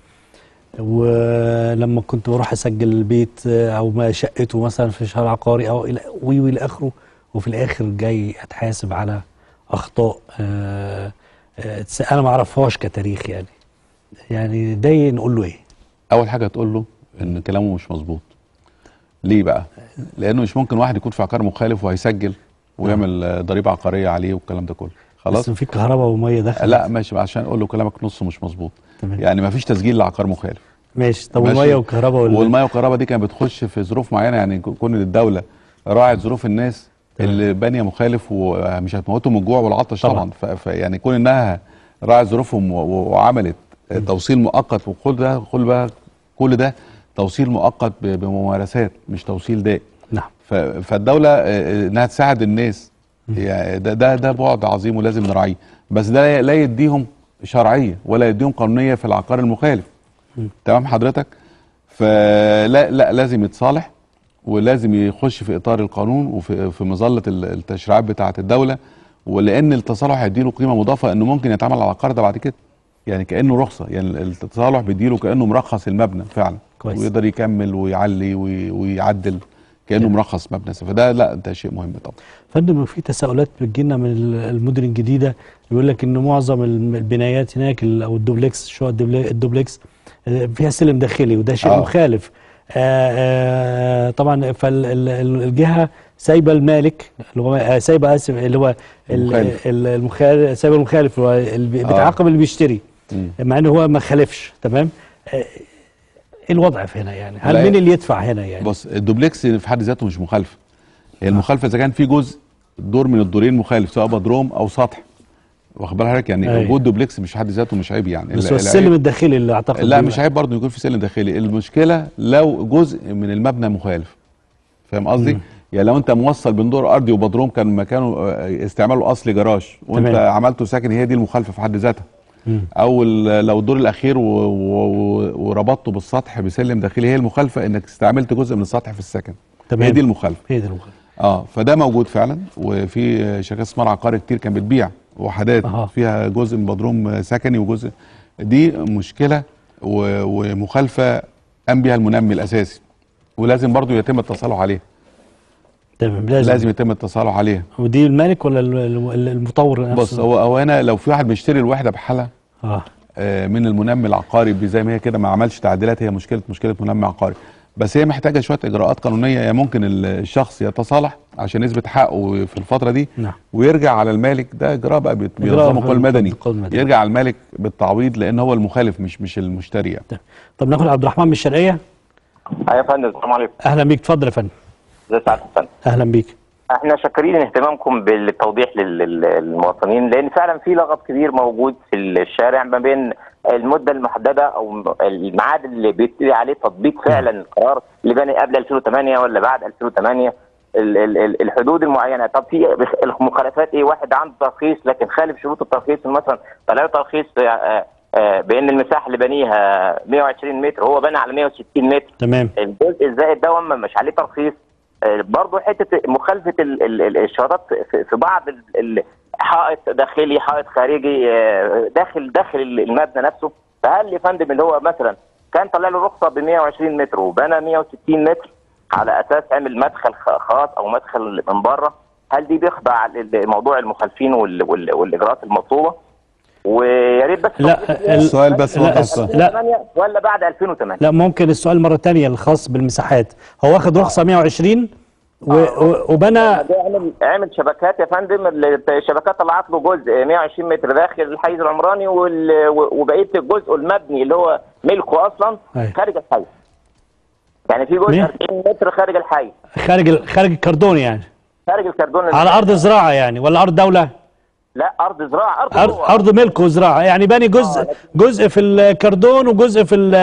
ولما كنت بروح اسجل البيت او ما شقته مثلا في شهر عقاري او الى وي وي لاخره وفي الاخر جاي اتحاسب على اخطاء آه، آه، انا ما اعرفهاش كتاريخ يعني يعني ده نقول له ايه اول حاجه تقول له ان كلامه مش مظبوط ليه بقى لانه مش ممكن واحد يكون في عقار مخالف وهيسجل ويعمل آه، ضريبه عقاريه عليه والكلام ده كله خلاص بس في كهرباء وميه داخل لا ماشي عشان اقول له كلامك نص مش مظبوط تمام. يعني ما فيش تسجيل لعقار مخالف ماشي طب ماشي؟ والميه والكهرباء وال... والميه والكهرباء دي كانت بتخش في ظروف معينه يعني كون الدوله راعت ظروف الناس تمام. اللي بانيه مخالف ومش هتموتهم من الجوع والعطش طبعا. طبعا, ف- فيعني كون انها راعت ظروفهم و- و- وعملت توصيل مؤقت وكل ده كل بقى كل ده توصيل مؤقت ب- بممارسات مش توصيل دائم نعم ف- فالدوله آه، انها تساعد الناس يعني ده ده ده بعد عظيم ولازم نراعيه بس ده لا يديهم شرعيه ولا يديهم قانونيه في العقار المخالف تمام حضرتك فلا لا لازم يتصالح ولازم يخش في اطار القانون وفي في مظله ال- التشريعات بتاعه الدوله ولان التصالح هيديله قيمه مضافه انه ممكن يتعامل على العقار ده بعد كده يعني كانه رخصه يعني التصالح بيديله كانه مرخص المبنى فعلا كويس. ويقدر يكمل ويعلي وي- ويعدل كانه مرخص مبنى فده لا ده شيء مهم طبعا فندم في تساؤلات بتجينا من ال- المدن الجديده يقول لك ان معظم الم- البنايات هناك ال- او الدوبلكس شقق الدوبل- الدوبلكس آه، فيها سلم داخلي وده شيء آه. مخالف آه، آه، طبعا فالجهه سايبه المالك اللي هو آه، سايبه اسف اللي هو ال- المخالف. ال- المخالف سايبه المخالف اللي هو اللي بيتعاقب اللي بيشتري مم. مع انه هو ما خالفش تمام آه، ايه الوضع في هنا يعني هل لا، مين اللي يدفع هنا يعني بص الدوبلكس في حد ذاته مش مخالفه هي المخالفه اذا كان في جزء دور من الدورين مخالف سواء بدروم او سطح واخد بال حضرتك يعني أيوة. وجود دوبلكس مش في حد ذاته مش عيب يعني بس ال- هو السلم العيب- الداخلي اللي اعتقد لا بيبقى- مش عيب برضه يكون في سلم داخلي المشكله لو جزء من المبنى مخالف فاهم قصدي يعني لو انت موصل بين دور ارضي وبدروم كان مكانه آه، استعماله اصلي جراج وانت تمام. عملته ساكن هي دي المخالفه في حد ذاتها مم. او ال- لو الدور الاخير و- و- وربطته بالسطح بسلم داخلي هي المخالفه انك استعملت جزء من السطح في السكن تمام. هي دي المخالفه هي دي المخالفه اه فده موجود فعلا وفي شركات استثمار عقاري كتير كانت بتبيع وحدات أها. فيها جزء من بدروم سكني وجزء دي مشكله و- ومخالفه قام بها المنمي الاساسي ولازم برضو يتم التصالح عليها تمام لازم, لازم يتم التصالح عليها ودي المالك ولا ال- ال- المطور نفسه بص هو هو هنا لو في واحد بيشتري الوحده بحالها اه آه، من المنمي العقاري ب- زي ما هي كده ما عملش تعديلات هي مشكله مشكله منمي عقاري بس هي محتاجه شويه اجراءات قانونيه يعني ممكن ال- الشخص يتصالح عشان يثبت حقه في الفتره دي نعم. ويرجع على المالك ده اجراء بقى بيت- إجراء بينظمه في قانون مدني القانون المدني. يرجع على المالك بالتعويض لان هو المخالف مش مش المشتري يعني. تمام. طب ناخد عبد الرحمن من الشرقيه ايوه يا فندم السلام عليكم اهلا بيك اتفضل يا فندم ازي سعادة الفندم اهلا بيك احنا شاكرين اهتمامكم بالتوضيح لل- لل- للمواطنين لان فعلا في لغط كبير موجود في الشارع ما بين المده المحدده او الميعاد اللي بيبتدي عليه تطبيق فعلا القرار اللي بني قبل 2008 ولا بعد 2008 ال- ال- ال- الحدود المعينه طب في بخ- المخالفات ايه واحد عنده ترخيص لكن خالف شروط الترخيص مثلا طلع له ترخيص آه، آه، بان المساحه اللي بنيها 120 متر هو بنى على 160 متر تمام الجزء الزائد ده ما مش عليه ترخيص آه، برضه حته مخالفه ال- ال- ال- الاشارات في- في بعض ال- ال- حائط داخلي حائط خارجي آه، داخل داخل المبنى نفسه فهل يا فندم اللي هو مثلا كان طلع له رخصه ب 120 متر وبنى 160 متر على اساس عمل مدخل خ- خاص او مدخل من بره هل دي بيخضع لموضوع المخالفين وال- وال- والاجراءات المطلوبه ويا ريت بس لا، توضيح ال- السؤال بس لا، وضح الس- السؤال. لا. 2008 ولا بعد 2008 لا ممكن السؤال مره تانية الخاص بالمساحات هو واخد رخصه 120 و... و... وبنى ده عمل عمل شبكات يا فندم ال- الشبكات طلعت له جزء 120 متر داخل الحيز العمراني وال- وبقيه الجزء المبني اللي هو ملكه اصلا أيوة. خارج الحي يعني في جزء مين؟ 40 متر خارج الحي خارج ال... خارج الكردون يعني خارج الكردون على ارض زراعه يعني ولا ارض دوله لا ارض زراعه ارض ارض جوه. ارض ملك وزراعه يعني باني جزء جزء في الكردون وجزء في ال...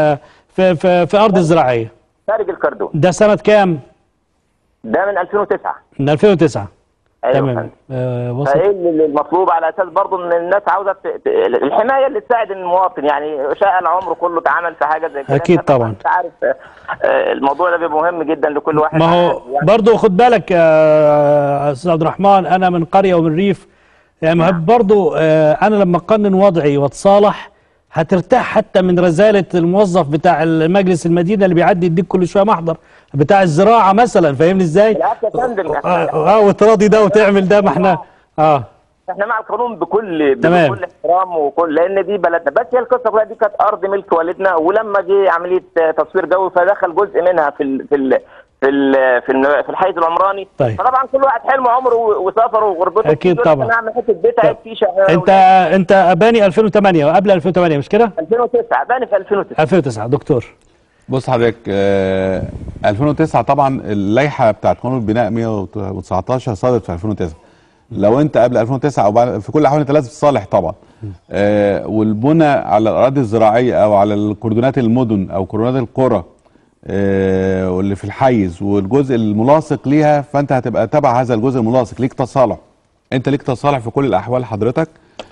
في في, في ارض زراعيه خارج الكردون ده سنه كام ده من 2009 من 2009 ايوه تمام فندم. آه وصل فايه اللي المطلوب على اساس برضه ان الناس عاوزه ت... ت... الحمايه اللي تساعد المواطن يعني شاء العمر كله اتعمل في حاجه زي كده أكيد فطبعاً طبعاً. انت عارف آه، الموضوع ده بيبقى مهم جدا لكل واحد ما هو عارف يعني. برضه خد بالك يا استاذ عبد الرحمن انا من قريه ومن ريف يعني برضه آه، انا لما اقنن وضعي واتصالح هترتاح حتى من رزاله الموظف بتاع المجلس المدينه اللي بيعدي يديك كل شويه محضر بتاع الزراعه مثلا فاهمني ازاي؟ بالعكس يا فندم اه, احنا آه وتراضي ده وتعمل ده ما احنا اه احنا مع القانون بكل تمام. بكل احترام وكل لان دي بلدنا بس هي القصه كلها دي كانت ارض ملك والدنا ولما جه عمليه آه، تصوير جوي فدخل جزء منها في ال في ال في ال في, ال في الحيز العمراني طيب. فطبعا كل واحد حلمه عمره و- وسفره وغربته أكيد يقول لك طبعا. انا اعمل حته بيت عيب فيه شقه انت انت باني 2008 وقبل 2008 مش كده؟ 2009 باني في 2009 2009 دكتور بص حضرتك آه 2009 طبعا اللائحه بتاعت قانون البناء 119 صدرت في 2009 لو انت قبل 2009 او بعد في كل الاحوال انت لازم تصالح طبعا آه والبنى على الاراضي الزراعيه او على الكوردونات المدن او كوردونات القرى آه واللي في الحيز والجزء الملاصق ليها فانت هتبقى تبع هذا الجزء الملاصق ليك تصالح انت ليك تصالح في كل الاحوال حضرتك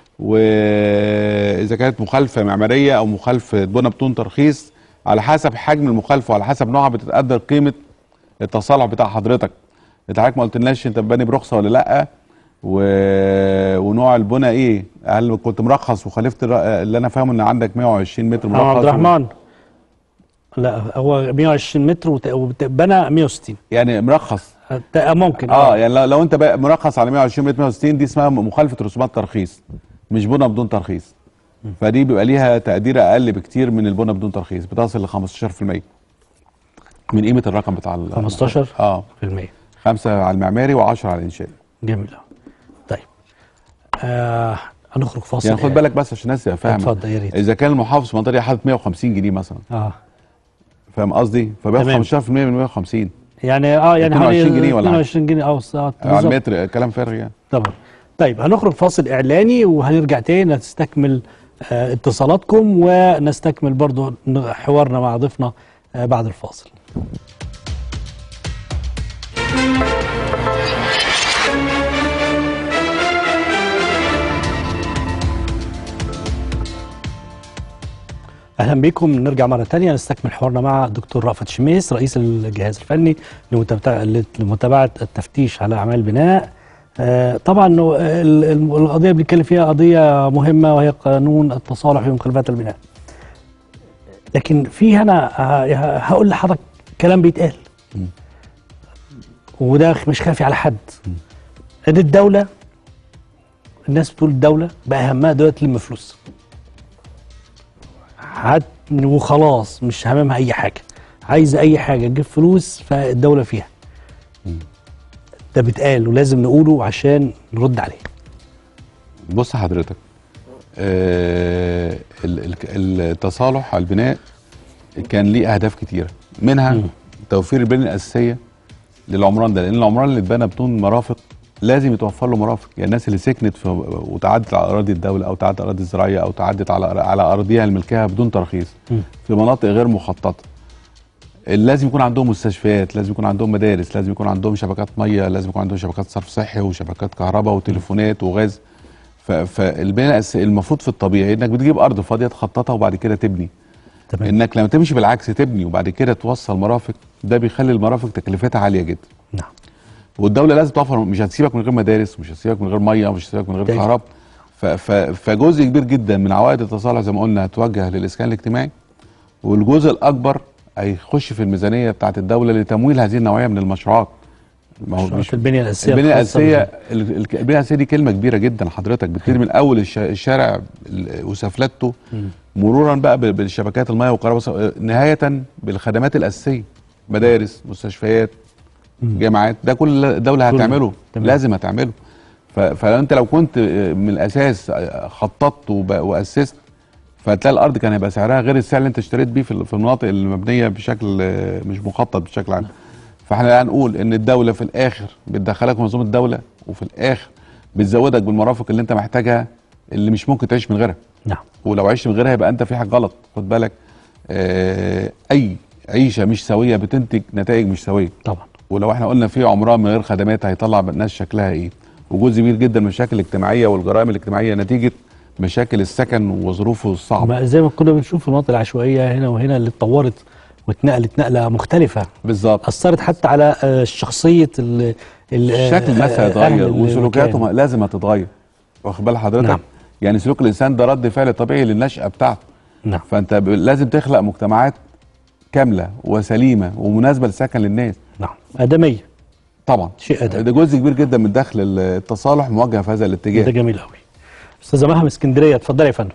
واذا كانت مخالفه معماريه او مخالفه بنى بدون ترخيص على حسب حجم المخالفه وعلى حسب نوعها بتتقدر قيمه التصالح بتاع حضرتك انت حضرتك ما قلتلناش انت باني برخصه ولا لا و... ونوع البنى ايه هل كنت مرخص وخالفت الر- اللي انا فاهمه ان عندك 120 متر مرخص آه، عبد و- الرحمن لا هو 120 متر وت- وبنى 160 يعني مرخص ت- ممكن اه يعني لو, لو انت بقى مرخص على 120 متر 160 دي اسمها مخالفه رسومات ترخيص مش بنى بدون ترخيص فدي بيبقى ليها تقدير اقل بكتير من البنى بدون ترخيص بتصل ل 15% من قيمه الرقم بتاع ال- 15 اه في المية خمسة على المعماري و10 على الانشائي جميل أوي. طيب آه هنخرج فاصل يعني خد بالك بس عشان الناس تبقى فاهمه اتفضل يا ريت. اذا كان المحافظ في المنطقه دي حاطط 150 جنيه مثلا اه فاهم قصدي فبياخد تمام. 15% من 150 يعني اه يعني 22 جنيه ولا حاجة. 22 جنيه اه ساعات على بالظبط. المتر كلام فارغ يعني طبعا طيب هنخرج فاصل اعلاني وهنرجع تاني نستكمل آه اتصالاتكم ونستكمل برضو ن- حوارنا مع ضيفنا آه بعد الفاصل اهلا بكم نرجع مره تانية نستكمل حوارنا مع الدكتور رأفت شميس رئيس الجهاز الفني لمتابعه لمتابعة التفتيش على اعمال البناء آه، طبعا ال- ال- القضيه اللي بنتكلم فيها قضيه مهمه وهي قانون التصالح في مخالفات البناء لكن في هنا ه- هقول لحضرتك كلام بيتقال وده مش خافي على حد ان الدوله الناس بتقول الدوله بقى همها دلوقتي تلم فلوس هات وخلاص مش هممها اي حاجه عايزه اي حاجه تجيب فلوس فالدوله فيها ده بيتقال ولازم نقوله عشان نرد عليه بص حضرتك آه ال- ال- التصالح على البناء كان ليه اهداف كتيره منها توفير البنيه الاساسيه للعمران ده لان العمران اللي اتبنى بدون مرافق لازم يتوفر له مرافق يعني الناس اللي سكنت في وتعدت على اراضي الدوله او تعدت على اراضي الزراعيه او تعدت على على اراضيها الملكيه بدون ترخيص في مناطق غير مخططه لازم يكون عندهم مستشفيات لازم يكون عندهم مدارس لازم يكون عندهم شبكات ميه لازم يكون عندهم شبكات صرف صحي وشبكات كهرباء وتليفونات وغاز ف- فالبناء الأساسي المفروض في الطبيعي انك بتجيب ارض فاضيه تخططها وبعد كده تبني تمام انك لما تمشي بالعكس تبني وبعد كده توصل مرافق ده بيخلي المرافق تكلفتها عاليه جدا نعم والدوله لازم توفر مش هتسيبك من غير مدارس مش هتسيبك من غير ميه مش هتسيبك من غير طيب. كهرباء ف- ف- فجزء كبير جدا من عوائد التصالح زي ما قلنا هتوجه للاسكان الاجتماعي والجزء الاكبر هيخش في الميزانيه بتاعت الدوله لتمويل هذه النوعيه من المشروعات ما هو مشروعات البنيه الاساسيه البنيه الخاصة الاساسيه بال- ال- ال- البنيه الاساسيه دي كلمه كبيره جدا حضرتك بتبتدي من اول الش- الشارع ال- وسفلته مرورا بقى ب- بالشبكات الميه والكهرباء ص- نهايه بالخدمات الاساسيه مدارس مستشفيات جامعات ده كل الدوله كله. هتعمله تمام. لازم هتعمله ف- فانت لو كنت من الاساس خططت وب- واسست فهتلاقي الارض كان هيبقى سعرها غير السعر اللي انت اشتريت بيه في ال- في المناطق اللي مبنيه بشكل آه، مش مخطط بشكل عام فاحنا هنقول ان الدوله في الاخر بتدخلك منظومه الدوله وفي الاخر بتزودك بالمرافق اللي انت محتاجها اللي مش ممكن تعيش من غيرها نعم ولو عشت من غيرها يبقى انت في حاجه غلط خد بالك آه اي عيشه مش سويه بتنتج نتائج مش سويه طبعا ولو احنا قلنا في عمران من غير خدمات هيطلع الناس شكلها ايه وجزء كبير جدا من المشاكل الاجتماعيه والجرائم الاجتماعيه نتيجه مشاكل السكن وظروفه الصعبه ما زي ما كنا بنشوف في المناطق العشوائيه هنا وهنا اللي اتطورت واتنقلت نقله مختلفه بالظبط اثرت حتى على آه، شخصيه ال ال- الشكل آه، نفسه أهل هيتغير المكان. وسلوكياته لازم هتتغير واخد بال حضرتك نعم. يعني سلوك الانسان ده رد فعل طبيعي للنشأة بتاعته نعم فانت ب- لازم تخلق مجتمعات كامله وسليمه ومناسبه للسكن للناس نعم ادميه طبعا شيء ادمي ده جزء كبير جدا من دخل التصالح موجه في هذا ده الاتجاه جميل قوي استاذه مها من اسكندريه اتفضلي يا فندم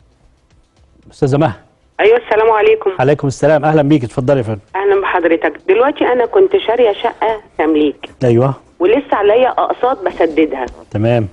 استاذه مها ايوه السلام عليكم عليكم السلام اهلا بيك اتفضلي يا فندم اهلا بحضرتك دلوقتي انا كنت شاريه شقه تمليك ايوه ولسه عليا اقساط بسددها تمام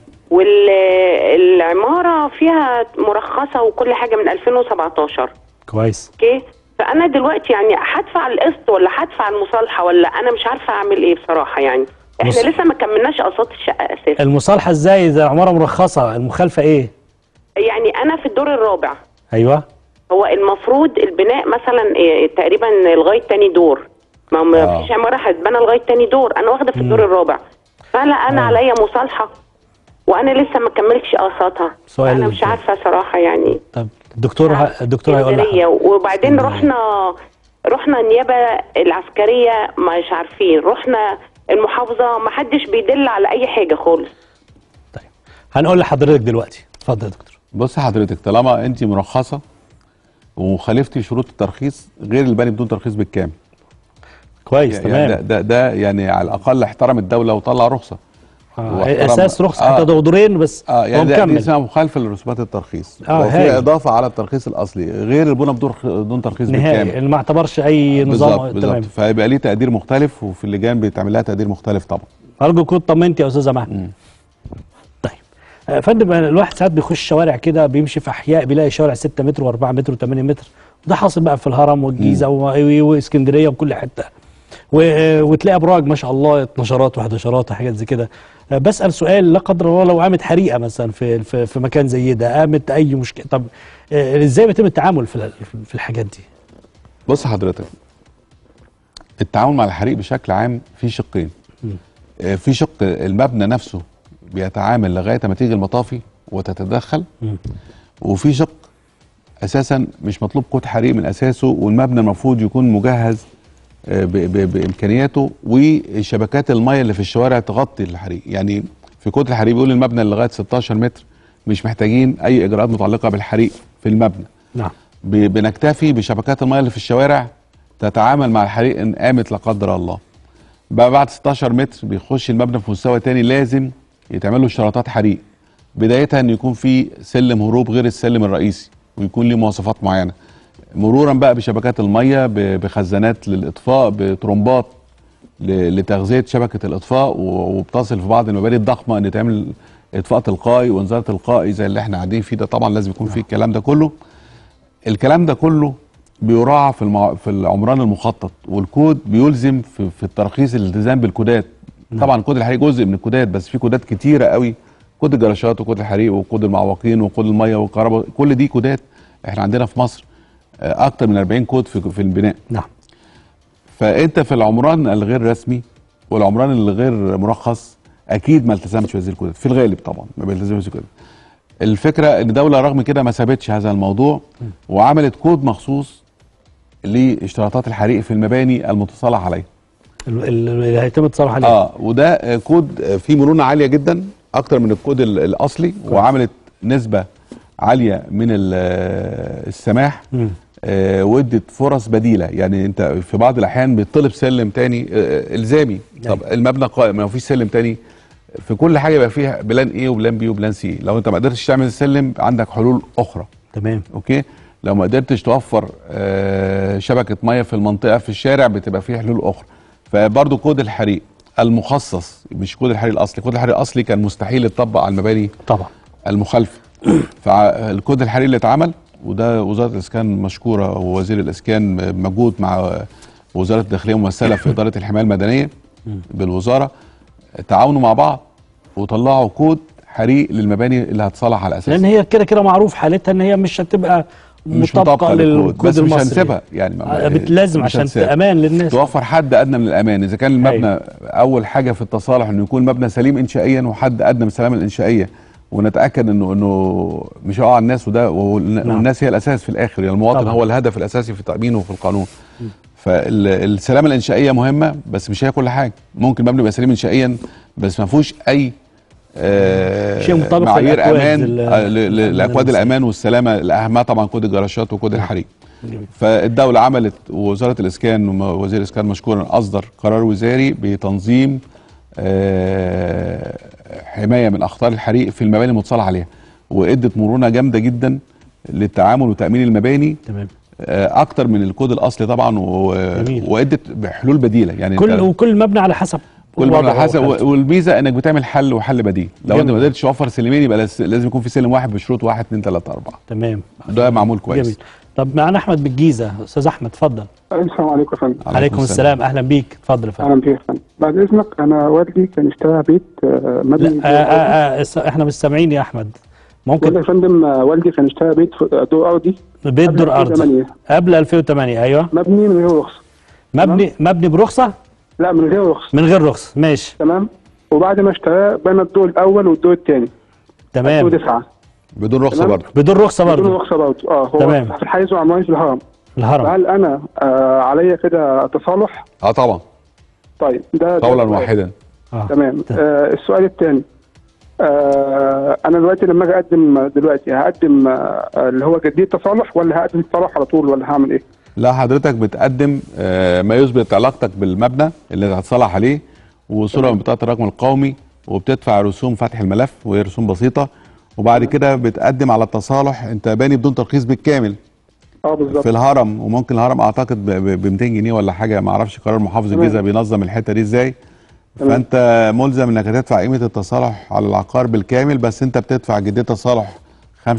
والعماره فيها مرخصه وكل حاجه من 2017 كويس اوكي فانا دلوقتي يعني هدفع القسط ولا هدفع المصالحه ولا انا مش عارفه اعمل ايه بصراحه يعني احنا بص- لسه ما كملناش اقساط الشقه اساسا المصالحه ازاي اذا العماره مرخصه المخالفه ايه يعني انا في الدور الرابع ايوه هو المفروض البناء مثلا إيه تقريبا لغايه تاني دور ما ما آه. فيش عماره هتبنى لغايه تاني دور انا واخده في الدور الرابع فهلا انا آه. عليا مصالحه وانا لسه ما كملتش اقساطها سؤال انا مش عارفه صراحه يعني طب الدكتور ه... الدكتور هيقول اسكندرية، لك وبعدين اسكندرية. رحنا رحنا النيابه العسكريه مش عارفين رحنا المحافظه ما حدش بيدل على اي حاجه خالص طيب هنقول لحضرتك دلوقتي اتفضل يا دكتور بص حضرتك طالما انت مرخصه وخالفتي شروط الترخيص غير البني بدون ترخيص بالكامل كويس يعني ده, تمام ده, ده يعني على الاقل احترم الدوله وطلع رخصه آه. واحترم- اساس رخصه آه. حتى ده دورين بس اه هو يعني ده- دي مكمل اسمها مخالفه لرسومات الترخيص آه، وفي هاي. اضافه على الترخيص الاصلي غير البنى بدون بدون ترخيص نهائي بالكامل اللي ما اعتبرش اي نظام بالظبط تمام بالظبط فيبقى ليه تقدير مختلف وفي اللجان بيتعمل لها تقدير مختلف طبعا ارجو تكون طمنت يا استاذه مها طيب آه، فندم الواحد ساعات بيخش شوارع كده بيمشي في احياء بيلاقي شوارع 6 متر و4 متر و8 متر وده حاصل بقى في الهرم والجيزه و- و- واسكندريه وكل حته و- وتلاقي ابراج ما شاء الله 12 و11 وحاجات زي كده آه، بسال سؤال لا قدر الله لو قامت حريقه مثلا في في, في مكان زي ده قامت اي مشكله طب آه، ازاي بيتم التعامل في ال- في الحاجات دي بص حضرتك التعامل مع الحريق بشكل عام في شقين آه، في شق المبنى نفسه بيتعامل لغايه ما تيجي المطافي وتتدخل مم. وفي شق اساسا مش مطلوب كود حريق من اساسه والمبنى المفروض يكون مجهز آه، ب- ب- بامكانياته وشبكات الميه اللي في الشوارع تغطي الحريق يعني في كود الحريق بيقول المبنى اللي لغايه 16 متر مش محتاجين اي اجراءات متعلقه بالحريق في المبنى نعم ب- بنكتفي بشبكات الميه اللي في الشوارع تتعامل مع الحريق ان قامت لا قدر الله بقى بعد 16 متر بيخش المبنى في مستوى تاني لازم يتعمل له اشتراطات حريق بداية ان يكون في سلم هروب غير السلم الرئيسي ويكون ليه مواصفات معينة مرورا بقى بشبكات الميه ب- بخزانات للاطفاء بترمبات ل- لتغذيه شبكه الاطفاء و- وبتصل في بعض المباني الضخمه ان تعمل اطفاء تلقائي وانذار تلقائي زي اللي احنا قاعدين فيه ده طبعا لازم يكون فيه الكلام ده كله الكلام ده كله بيراعى في المع... في العمران المخطط والكود بيلزم في, في الترخيص الالتزام بالكودات طبعا كود الحريق جزء من الكودات بس في كودات كتيره قوي كود الجراشات وكود الحريق وكود المعوقين وكود الميه والكهرباء كل دي كودات احنا عندنا في مصر آه، اكتر من 40 كود في في البناء نعم فانت في العمران الغير رسمي والعمران الغير مرخص اكيد ما التزمتش بهذه الكودات في الغالب طبعا ما بيلتزمش الكودات الفكره ان الدوله رغم كده ما سابتش هذا الموضوع وعملت كود مخصوص لاشتراطات الحريق في المباني المتصالح عليها ال- ال- اللي هيتم التصالح عليه اه وده آه، كود آه، فيه مرونه عاليه جدا اكتر من الكود ال- الاصلي وعملت نسبه عاليه من ال- آه، السماح مم. آه، وادت فرص بديله يعني انت في بعض الاحيان بيطلب سلم تاني آه، الزامي طب المبنى قائم ما فيش سلم تاني في كل حاجه يبقى فيها بلان ايه وبلان بي وبلان سي لو انت ما قدرتش تعمل السلم عندك حلول اخرى تمام اوكي لو ما قدرتش توفر آه، شبكه ميه في المنطقه في الشارع بتبقى فيه حلول اخرى فبرضه كود الحريق المخصص مش كود الحريق الاصلي كود الحريق الاصلي كان مستحيل يتطبق على المباني طبعا المخالفه فالكود الحريق اللي اتعمل وده وزاره الاسكان مشكوره ووزير الاسكان مجهود مع وزاره الداخليه ممثله في اداره الحمايه المدنيه بالوزاره تعاونوا مع بعض وطلعوا كود حريق للمباني اللي هتصلح على اساسه لان هي كده كده معروف حالتها ان هي مش هتبقى مش مطابقة مطابقه للكود للكود بس مش المصري. هنسيبها يعني ما- آه، بت- لازم مش عشان هنسيبها. امان للناس توفر حد ادنى من الامان اذا كان المبنى أيوة. اول حاجه في التصالح انه يكون مبنى سليم انشائيا وحد ادنى من السلامه الانشائيه ونتاكد انه انه مش هيقع على الناس وده والن- نعم. والناس هي الاساس في الاخر يعني المواطن طبعا. هو الهدف الاساسي في تامينه في القانون فالسلامه الانشائيه مهمه بس مش هي كل حاجه ممكن مبنى يبقى سليم انشائيا بس ما فيهوش اي آه شيء مطابق معايير للأكواد امان ال- آه، ل- ل- لاكواد المصرية. الامان والسلامه الاهمها طبعا كود الجراشات وكود الحريق فالدولة عملت ووزارة الإسكان ووزير الإسكان مشكورا أصدر قرار وزاري بتنظيم آه، حماية من أخطار الحريق في المباني المتصالح عليها وإدت مرونة جامدة جدا للتعامل وتأمين المباني تمام آه، أكتر من الكود الأصلي طبعا و- جميل. وإدت بحلول بديلة يعني كل أنت- وكل مبنى على حسب كل مرة وضعه حسب وحالته. والميزة إنك بتعمل حل وحل بديل لو أنت جميل. ما قدرتش توفر سلمين يبقى لاز- لازم يكون في سلم واحد بشروط واحد اتنين تلاتة أربعة تمام ده معمول كويس جميل طب معانا احمد بالجيزه استاذ احمد اتفضل السلام عليكم يا فندم عليكم السلام اهلا بيك اتفضل يا فندم اهلا بيك يا فندم بعد اذنك انا والدي كان اشترى بيت آه، مبني لا آه آه آه س- احنا مش سامعين يا احمد والله ممكن يا فندم آه، والدي كان اشترى بيت في- دور ارضي بيت قبل دور ارضي 2008. قبل 2008 ايوه مبني من غير رخصه مبني مبني برخصه لا من غير رخصه من غير رخصه ماشي تمام وبعد ما اشتراه بنى الدور الاول والدور الثاني تمام 2009 بدون رخصة تمام. برضه بدون رخصه بدون برضه رخصه برضه اه هو تمام. في الحيز العمراني في الهرم الهرم هل انا آه عليا كده تصالح اه طبعا طيب ده ده قولا سؤال. واحدا آه. تمام آه السؤال الثاني آه انا دلوقتي لما اجي اقدم دلوقتي هقدم آه اللي هو جديد تصالح ولا هقدم تصالح على طول ولا هعمل ايه؟ لا حضرتك بتقدم آه، ما يثبت علاقتك بالمبنى اللي هتصلح عليه وصورة من بطاقة الرقم القومي وبتدفع رسوم فتح الملف وهي رسوم بسيطة وبعد كده بتقدم على التصالح انت باني بدون ترخيص بالكامل اه بالظبط في الهرم وممكن الهرم اعتقد ب 200 جنيه ولا حاجه ما اعرفش قرار محافظ تمام. الجيزه بينظم الحته دي ازاي تمام. فانت ملزم انك هتدفع قيمه التصالح على العقار بالكامل بس انت بتدفع جديه تصالح 25%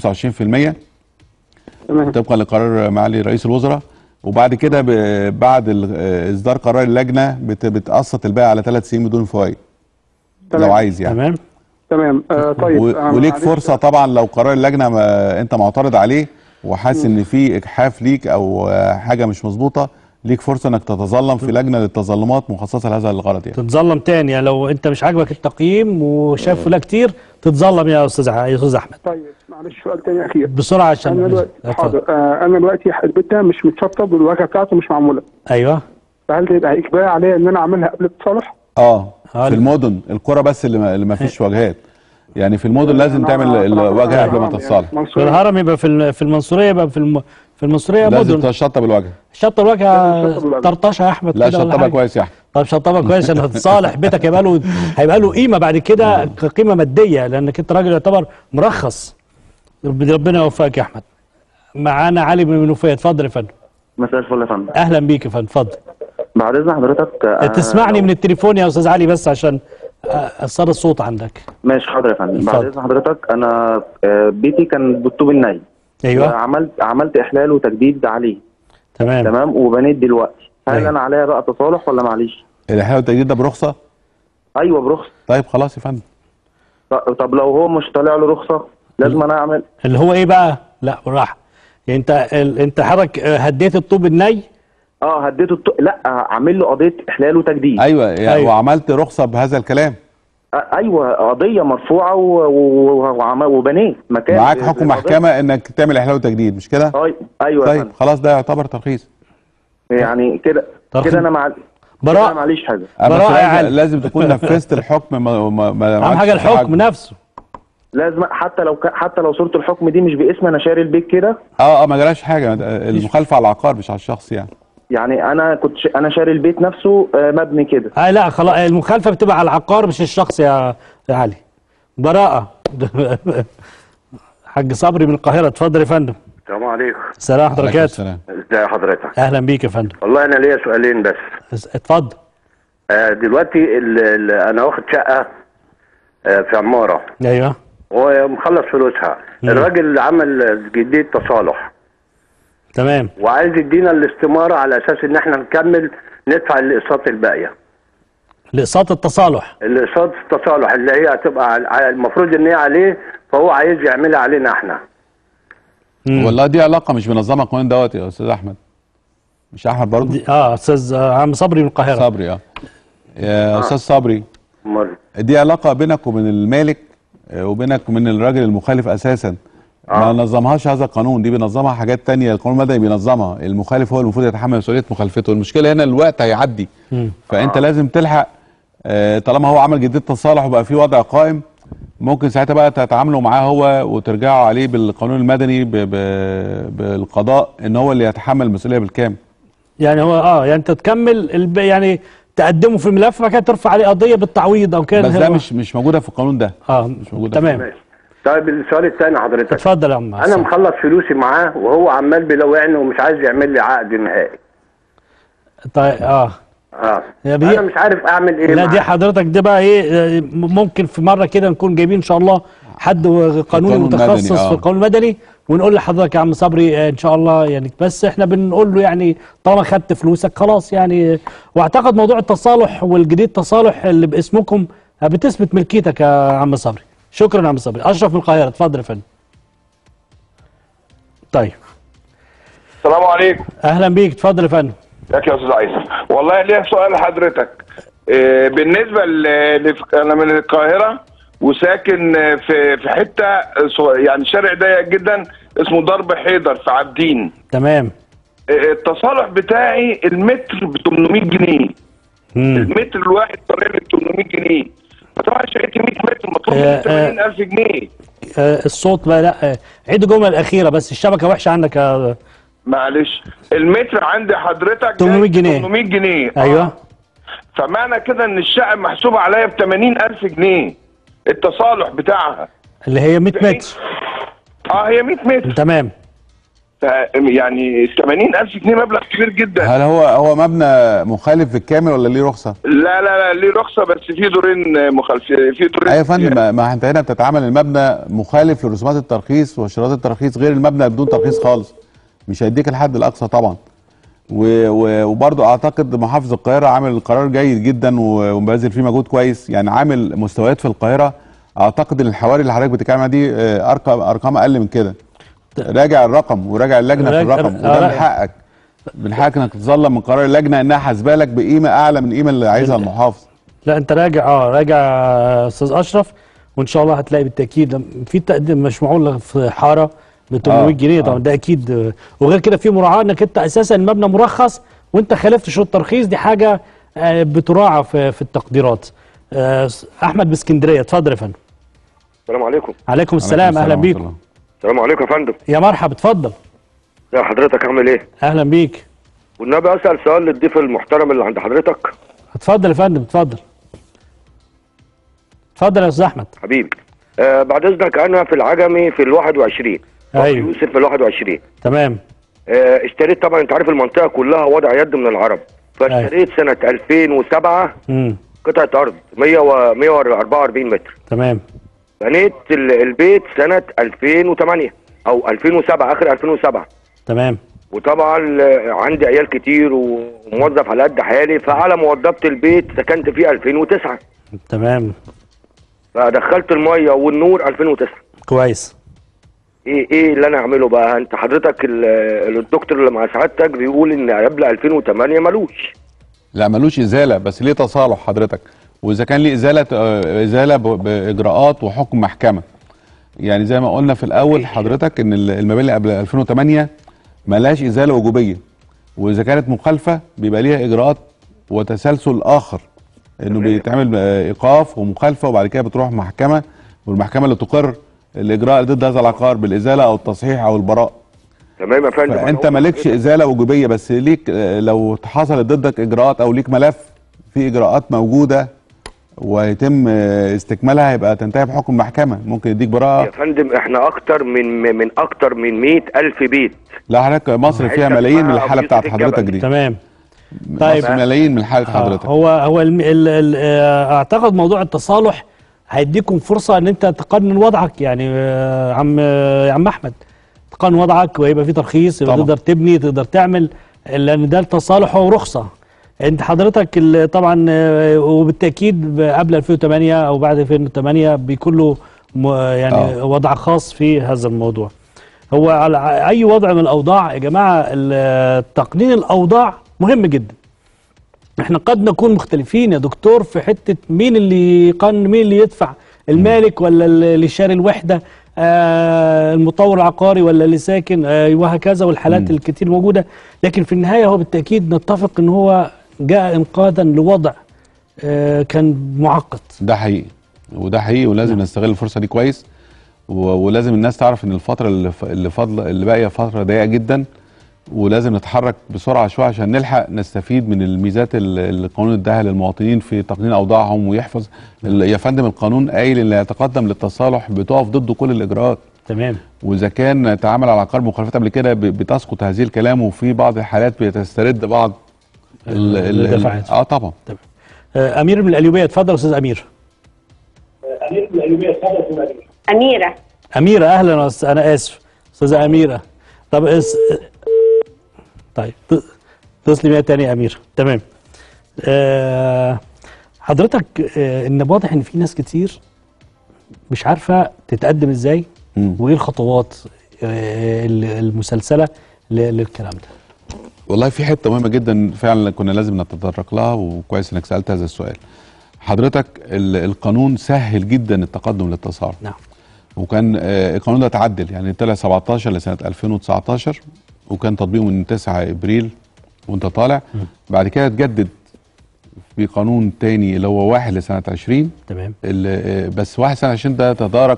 تمام طبقا لقرار معالي رئيس الوزراء وبعد كده ب- بعد ال- آه، اصدار قرار اللجنه بت- بتقسط الباقي على ثلاث سنين بدون فوائد تمام. لو عايز يعني تمام تمام آه طيب و- آه، وليك معلش. فرصه طبعا لو قرار اللجنه ما انت معترض عليه وحاسس ان في اجحاف ليك او آه، حاجه مش مظبوطه ليك فرصه انك تتظلم في لجنه للتظلمات مخصصه لهذا الغرض يعني تتظلم تاني يعني لو انت مش عاجبك التقييم وشاف فلان كتير تتظلم يا استاذ ع- يا استاذ احمد طيب معلش سؤال تاني اخير بسرعه عشان انا دلوقتي اتفضل. حاضر آه انا دلوقتي البيت ده مش متشطب والواجهه بتاعته مش معموله ايوه فهل ده يبقى اجباري عليا ان انا اعملها قبل التصالح؟ اه آه، في المدن القرى بس اللي ما, اللي ما فيش واجهات يعني في المدن لازم تعمل أنا- الواجهه قبل ما يعني تتصالح منصورية. في الهرم يبقى في الم- في المنصوريه يبقى في الم... في المنصوريه لازم مدن تشطب الواجهه شط الواجهه لازم تشطب الواجهة. طرطشه يا احمد لا كده ولا شطبها حاجة؟ كويس يا احمد طب شطبها كويس عشان هتصالح بيتك هيبقى له هيبقى له قيمه بعد كده قيمه ماديه لانك انت راجل يعتبر مرخص رب- ربنا يوفقك يا احمد معانا علي بن منوفيه اتفضل يا فندم مساء الفل يا فندم اهلا بيك يا فندم اتفضل بعد اذن حضرتك آه، تسمعني لو- من التليفون يا استاذ علي بس عشان آه، اثر الصوت عندك ماشي حاضر يا فندم بعد اتفضل. اذن حضرتك انا آه، بيتي كان بالطوب الني ايوه عملت عملت احلال وتجديد عليه تمام تمام وبنيت دلوقتي هل أيوة. انا عليا بقى تصالح ولا معليش الاحلال والتجديد ده برخصه ايوه برخصه طيب خلاص يا فندم ط- طب لو هو مش طالع له رخصه لازم انا اعمل اللي هو ايه بقى لا بالراحه يعني انت ال... انت حضرتك آه، هديت الطوب الني اه هديته الط... لا اعمل له قضيه احلال وتجديد ايوه, يعني أيوة. وعملت رخصه بهذا الكلام آه ايوه قضيه مرفوعه و... و... وعم- وبنيت مكان معاك ب- حكم بالقضية. محكمه انك تعمل احلال وتجديد مش كده أي... ايوه يا طيب فندم. خلاص ده يعتبر ترخيص يعني كده ترخيص. كده انا مع كده براء. انا معليش حاجه أما براءة يا لازم, علي. لازم تكون نفذت الحكم ما ما ما اهم عملتش حاجه الحكم حاجة. نفسه لازم حتى لو ك... حتى لو صوره الحكم دي مش باسمي انا شاري البيت كده اه اه ما جراش حاجه المخالفه على العقار مش على الشخص يعني يعني انا كنت ش... انا شاري البيت نفسه آه، مبني كده آه لا خلاص المخالفه بتبقى على العقار مش الشخص يا يا علي براءه حاج صبري من القاهره اتفضل يا فندم السلام عليكم السلام ورحمه الله عليكم وبركاته السلام ازي حضرتك اهلا بيك يا فندم والله انا ليا سؤالين بس اتفضل آه دلوقتي ال ال انا واخد شقه آه في عماره ايوه ومخلص فلوسها مم. الراجل عمل جديد تصالح تمام وعايز يدينا الاستماره على اساس ان احنا نكمل ندفع الاقساط الباقيه لاقساط التصالح الاقساط التصالح اللي هي هتبقى على- المفروض ان هي عليه فهو عايز يعملها علينا احنا مم. والله دي علاقه مش منظمه القانون دوت يا استاذ احمد مش احمد برضه دي- اه استاذ آه، عم صبري من القاهره صبري اه يا استاذ صبري امال دي علاقه بينك وبين المالك آه، وبينك وبين الراجل المخالف اساسا ما نظمهاش هذا القانون دي بينظمها حاجات تانية القانون المدني بينظمها المخالف هو المفروض يتحمل مسؤوليه مخالفته المشكله هنا الوقت هيعدي مم. فانت لازم تلحق آه، طالما هو عمل جديه تصالح وبقى في وضع قائم ممكن ساعتها بقى تتعاملوا معاه هو وترجعوا عليه بالقانون المدني ب- ب- بالقضاء ان هو اللي يتحمل المسؤوليه بالكامل يعني هو اه يعني انت تكمل الب... يعني تقدمه في الملف بعد كده ترفع عليه قضيه بالتعويض او كده بس ده هو- مش مش موجوده في القانون ده اه مش موجوده تمام ماشي طيب السؤال الثاني حضرتك اتفضل يا عم انا حسن. مخلص فلوسي معاه وهو عمال بيلوعني ومش عايز يعمل لي عقد نهائي طيب اه اه يا بيه- انا مش عارف اعمل ايه لا دي معاه. حضرتك ده بقى ايه آه، ممكن في مره كده نكون جايبين ان شاء الله حد قانوني القانون متخصص المدني، آه. في القانون المدني ونقول لحضرتك يا عم صبري آه، ان شاء الله يعني بس احنا بنقول له يعني طالما خدت فلوسك خلاص يعني واعتقد موضوع التصالح والجديد تصالح اللي باسمكم آه، بتثبت ملكيتك يا عم صبري شكرا يا عم صبري اشرف من القاهره اتفضل يا فندم طيب السلام عليكم اهلا بيك اتفضل يا فندم ازيك يا استاذ عيسى والله ليا سؤال لحضرتك آه، بالنسبه ل... لف- انا من القاهره وساكن آه، في في حته آه، صغ- يعني شارع ضيق جدا اسمه ضرب حيدر في عابدين تمام آه، التصالح بتاعي المتر ب 800 جنيه مم. المتر الواحد طالع لي ب 800 جنيه فطبعا شريت 100 متر مطلوب آه، مني آه. 80000 جنيه آه، الصوت بقى لا آه، عيد الجمله الاخيره بس الشبكه وحشه عندك يا معلش المتر عند حضرتك 800 جاي جنيه. 800 جنيه ايوه فمعنى كده ان الشقه محسوبه عليا ب 80000 جنيه التصالح بتاعها اللي هي 100 متر اه هي 100 متر تمام ف يعني 80000 جنيه مبلغ كبير جدا هل هو هو مبنى مخالف بالكامل ولا ليه رخصه؟ لا لا لا ليه رخصه بس في دورين مخالفين في دورين ايوه يا فندم ما- ما انت هنا بتتعامل المبنى مخالف لرسومات الترخيص وشروط الترخيص غير المبنى بدون ترخيص خالص مش هيديك الحد الاقصى طبعا و- و- وبرضه اعتقد محافظ القاهره عامل قرار جيد جدا و- ومبذل فيه مجهود كويس يعني عامل مستويات في القاهره اعتقد ان الحواري اللي حضرتك بتتكلم عنها دي آه، ارقام ارقام اقل من كده راجع الرقم وراجع اللجنه في راجع- الرقم آه، وده من راجع. حقك من حقك انك تتظلم من قرار اللجنه انها حاسبه لك بقيمه اعلى من القيمه اللي عايزها المحافظ لا انت راجع اه راجع آه، استاذ اشرف وان شاء الله هتلاقي بالتاكيد في تقديم مش معقول في حاره ب 800 آه، جنيه طبعا آه. ده اكيد آه، وغير كده في مراعاه انك انت اساسا المبنى مرخص وانت خالفت شروط الترخيص دي حاجه آه، بتراعى في في التقديرات آه، احمد باسكندريه اتفضل يا فندم السلام عليكم عليكم السلام اهلا بيكم السلام عليكم يا فندم يا مرحبا اتفضل يا حضرتك عامل ايه اهلا بيك والنبي اسال سؤال للضيف المحترم اللي عند حضرتك اتفضل يا فندم اتفضل اتفضل يا استاذ احمد حبيبي آه بعد اذنك انا في العجمي في ال 21 ايوه يوسف في ال 21 تمام آه اشتريت طبعا انت عارف المنطقه كلها وضع يد من العرب فاشتريت سنه 2007 امم قطعه ارض 100 و 144 متر تمام بنيت ال- البيت سنه 2008 او 2007 اخر 2007 تمام وطبعا آه، عندي عيال كتير وموظف على قد حالي فعلى موضبة البيت سكنت فيه 2009 تمام فدخلت الميه والنور 2009 كويس ايه ايه اللي انا اعمله بقى انت حضرتك ال- الدكتور اللي مع سعادتك بيقول ان قبل 2008 ملوش لا ملوش ازاله بس ليه تصالح حضرتك واذا كان ليه ازاله آه، ازاله ب- باجراءات وحكم محكمه يعني زي ما قلنا في الاول حضرتك ان ال- المباني اللي قبل 2008 ملهاش ازاله وجوبيه واذا كانت مخالفه بيبقى ليها اجراءات وتسلسل اخر انه بيتعمل آه، ايقاف ومخالفه وبعد كده بتروح محكمه والمحكمه اللي تقر الاجراء ضد هذا العقار بالازاله او التصحيح او البراء تمام يا فندم فانت أنا مالكش ازاله وجوبيه بس ليك آه، لو حصلت ضدك اجراءات او ليك ملف في اجراءات موجوده ويتم آه، استكمالها هيبقى تنتهي بحكم محكمه ممكن يديك براءه يا فندم احنا اكتر من من اكتر من 100 الف بيت لا حضرتك مصر فيها حتة ملايين من اسمها الحاله أبو بتاعت يوسف حضرتك الجبل. دي تمام طيب مصر ملايين من حاله حضرتك هو هو الم... ال... ال... آه، اعتقد موضوع التصالح هيديكم فرصه ان انت تقنن وضعك يعني آه، عم آه، يا عم احمد تقنن وضعك ويبقى في ترخيص يبقى طبعا. تقدر تبني تقدر تعمل لان ده التصالح هو رخصه انت حضرتك ال- طبعا آه، وبالتاكيد قبل 2008 او بعد 2008 بيكون له م- يعني آه. وضع خاص في هذا الموضوع هو على اي وضع من الاوضاع يا جماعه ال- تقنين الاوضاع مهم جدا احنا قد نكون مختلفين يا دكتور في حته مين اللي يقن مين اللي يدفع المالك ولا اللي شاري الوحده آه المطور العقاري ولا اللي ساكن آه وهكذا والحالات الكتير موجوده لكن في النهايه هو بالتاكيد نتفق ان هو جاء انقاذا لوضع آه كان معقد ده حقيقي وده حقيقي ولازم نستغل الفرصه دي كويس و- ولازم الناس تعرف ان الفتره اللي ف- اللي فاضله اللي باقيه فتره ضيقه جدا ولازم نتحرك بسرعه شويه عشان نلحق نستفيد من الميزات ال- اللي القانون اداها للمواطنين في تقنين اوضاعهم ويحفظ ال- يا فندم القانون قايل ان لا يتقدم للتصالح بتقف ضده كل الاجراءات تمام واذا كان تعامل على عقار مخالفات قبل كده ب- بتسقط هذه الكلام وفي بعض الحالات بتسترد بعض ال- ال- ال- الدفعات. اه طبعا آه امير من القليوبيه اتفضل استاذ امير أميرة أميرة أهلا وس- أنا آسف أستاذة أميرة طب اس... طيب ت- اتصلي بيا تاني يا أميرة تمام آه حضرتك آه إن واضح إن في ناس كتير مش عارفة تتقدم إزاي وإيه الخطوات آه ال- المسلسلة ل- للكلام ده والله في حته مهمه جدا فعلا كنا لازم نتطرق لها وكويس انك سالت هذا السؤال حضرتك ال- القانون سهل جدا التقدم للتصالح نعم وكان آه، القانون ده اتعدل يعني طلع 17 لسنه 2019 وكان تطبيقه من 9 ابريل وانت طالع بعد كده اتجدد في قانون تاني اللي هو واحد لسنه 20 تمام اللي آه، بس واحد سنه 20 ده تدارك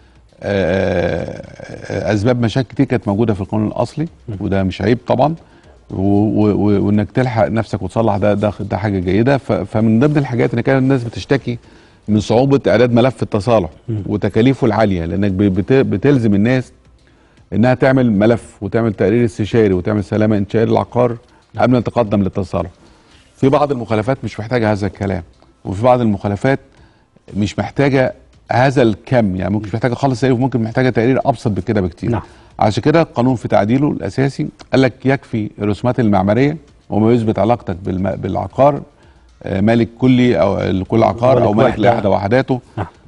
آه، آه، اسباب مشاكل كتير كانت موجوده في القانون الاصلي وده مش عيب طبعا و- و- و- وانك تلحق نفسك وتصلح ده ده ده حاجه جيده ف- فمن ضمن الحاجات ان كان الناس بتشتكي من صعوبه اعداد ملف التصالح وتكاليفه العاليه لانك ب- بت- بتلزم الناس انها تعمل ملف وتعمل تقرير استشاري وتعمل سلامه انشائيه للعقار قبل ما تقدم للتصالح. في بعض المخالفات مش محتاجه هذا الكلام وفي بعض المخالفات مش محتاجه هذا الكم يعني ممكن مش محتاجه خالص تقرير وممكن محتاجه تقرير ابسط بكده بكتير نعم. عشان كده القانون في تعديله الاساسي قال لك يكفي الرسومات المعماريه وما يثبت علاقتك بالم... بالعقار آه، مالك كلي او لكل عقار او مالك مالك وحدة. لاحد وحداته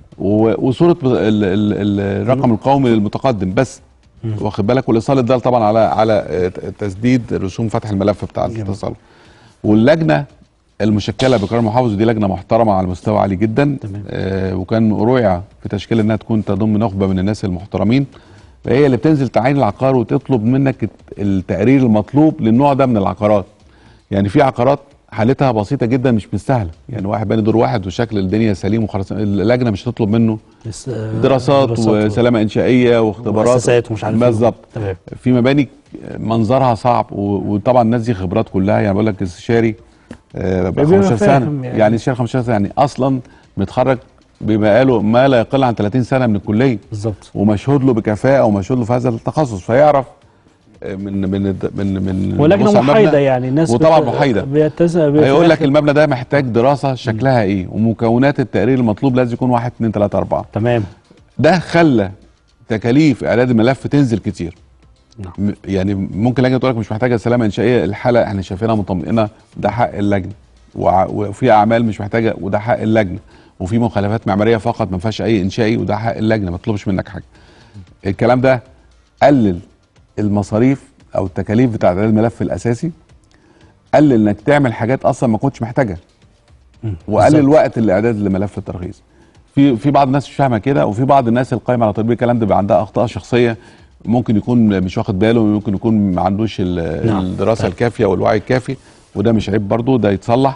و- وصوره ال- ال- ال- الرقم القومي للمتقدم بس واخد بالك والايصال الدال طبعا على على آه، تسديد رسوم فتح الملف بتاع الاتصال واللجنه المشكله بقرار محافظ ودي لجنه محترمه على مستوى عالي جدا آه وكان رؤيه في تشكيل انها تكون تضم نخبه من الناس المحترمين فهي اللي بتنزل تعاين العقار وتطلب منك الت- التقرير المطلوب للنوع ده من العقارات يعني في عقارات حالتها بسيطه جدا مش مستاهله يعني واحد باني دور واحد وشكل الدنيا سليم وخلاص اللجنه مش هتطلب منه بس، آه، دراسات, دراسات و- وسلامه انشائيه واختبارات وأساسات ومش عارف إيه. بالظبط تمام. في مباني منظرها صعب و- وطبعا الناس دي خبرات كلها يعني بقول لك استشاري آه، بقى بيبقى 15 فاهم سنه يعني. يعني استشاري 15 سنه يعني اصلا متخرج بيبقى له ما لا يقل عن 30 سنه من الكليه بالظبط ومشهود له بكفاءه ومشهود له في هذا التخصص فيعرف آه، من من الد- من من ولجنه بص على المبنى. محايده يعني الناس وطبعا بت- محايده بيتز... هيقول لك المبنى ده محتاج دراسه شكلها ايه ومكونات التقرير المطلوب لازم يكون 1 2 3 4 تمام ده خلى تكاليف اعداد الملف تنزل كتير نعم. يعني ممكن لجنه تقول لك مش محتاجه سلامه انشائيه الحاله احنا شايفينها مطمئنه ده حق اللجنه وع- وفي اعمال مش محتاجه وده حق اللجنه وفي مخالفات معماريه فقط ما فيهاش اي انشائي وده حق اللجنه ما تطلبش منك حاجه الكلام ده قلل المصاريف او التكاليف بتاعت اعداد الملف الاساسي قلل انك تعمل حاجات اصلا ما كنتش محتاجها وقلل بالظبط. وقت الاعداد لملف الترخيص في في بعض الناس مش فاهمه كده وفي بعض الناس القايمه على تطبيق الكلام ده بيبقى عندها اخطاء شخصيه ممكن يكون مش واخد باله ممكن يكون ما عندوش ال- نعم. الدراسه طيب. الكافيه والوعي الكافي وده مش عيب برضه ده يتصلح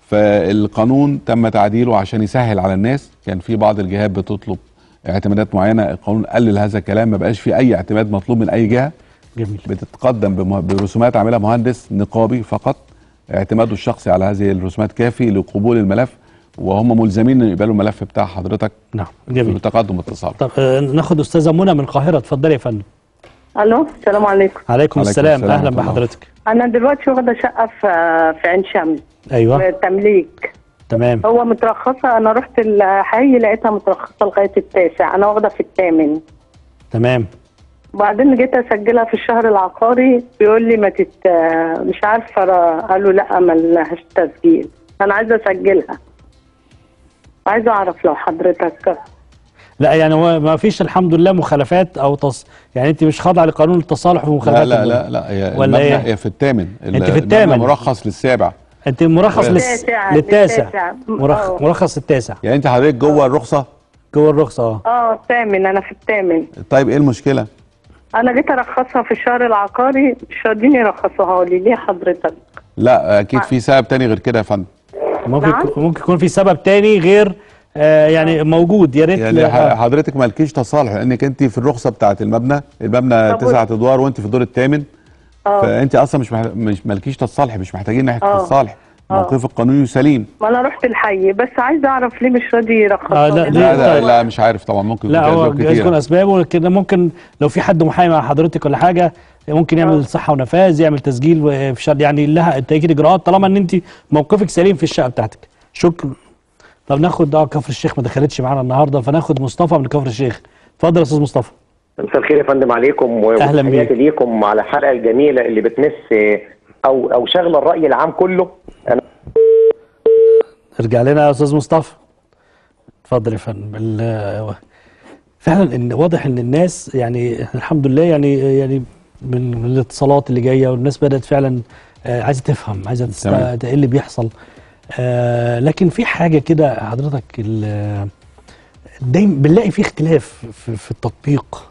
فالقانون تم تعديله عشان يسهل على الناس كان في بعض الجهات بتطلب اعتمادات معينه القانون قلل هذا الكلام ما بقاش في اي اعتماد مطلوب من اي جهه جميل بتتقدم بمه- برسومات عاملها مهندس نقابي فقط اعتماده الشخصي على هذه الرسومات كافي لقبول الملف وهم ملزمين ان يقبلوا الملف بتاع حضرتك نعم جميل بتقدم اتصال طب آه، ناخد استاذه منى من القاهره اتفضلي يا فندم الو السلام عليكم عليكم عليكم السلام السلام اهلا ورحمة الله. بحضرتك انا دلوقتي واخده شقه في في عين شمس ايوه تمليك تمام هو مترخصه انا رحت الحي لقيتها مترخصه لغايه التاسع انا واخده في الثامن تمام وبعدين جيت اسجلها في الشهر العقاري بيقول لي ما تت مش عارفه را- قالوا لا ما لهاش تسجيل انا عايزه اسجلها عايزه اعرف لو حضرتك لا يعني هو ما فيش الحمد لله مخالفات او تص... يعني انت مش خاضعه لقانون التصالح لا ومخالفات لا البناء. لا لا هي ولا المبنى ايه هي في الثامن أنت في الثامن. مرخص للسابع انت مرخص للس... للتاسع، للتاسع للتاسع. مرخ... آه. مرخص التاسع يعني انت حضرتك جوه الرخصه جوه الرخصه اه اه الثامن انا في الثامن طيب ايه المشكله انا جيت ارخصها في الشهر العقاري مش راضيين يرخصوها لي ليه حضرتك لا اكيد في سبب تاني غير كده يا فندم ممكن نعم؟ ممكن يكون في سبب تاني غير آه يعني موجود يا ريت يعني لا- ح- حضرتك مالكيش تصالح لانك انت في الرخصه بتاعه المبنى المبنى طب تسعة ادوار وانت في الدور الثامن اه فانت اصلا مش مح... مش مالكيش تصالح مش محتاجين ناحيه آه. تصالح آه. موقف القانوني سليم ما انا رحت الحي بس عايزه اعرف ليه مش راضي يرخصها آه، لا، لي؟ ليه؟ لا لا, طيب. لا مش عارف طبعا ممكن لا يكون هو اسباب جايز يكون كتيره اسبابه كده ممكن لو في حد محامي مع حضرتك ولا حاجه ممكن يعمل صحه ونفاذ يعمل تسجيل في شر يعني لها تاكيد اجراءات طالما ان انت موقفك سليم في الشقه بتاعتك شكرا طب ناخد اه كفر الشيخ ما دخلتش معانا النهارده فناخد مصطفى من كفر الشيخ اتفضل يا استاذ مصطفى مساء الخير يا فندم عليكم أهلا بيك. وتحياتي ليكم على الحلقه الجميله اللي بتمس او او شغله الراي العام كله انا ارجع لنا يا استاذ مصطفى اتفضل يا فندم ال- فعلا ان واضح ان الناس يعني الحمد لله يعني يعني من من الاتصالات اللي جايه والناس بدات فعلا آه، عايزه تفهم عايزه تست- تمام. ايه اللي بيحصل آه، لكن في حاجه كده حضرتك ال- دايما بنلاقي في اختلاف في, في التطبيق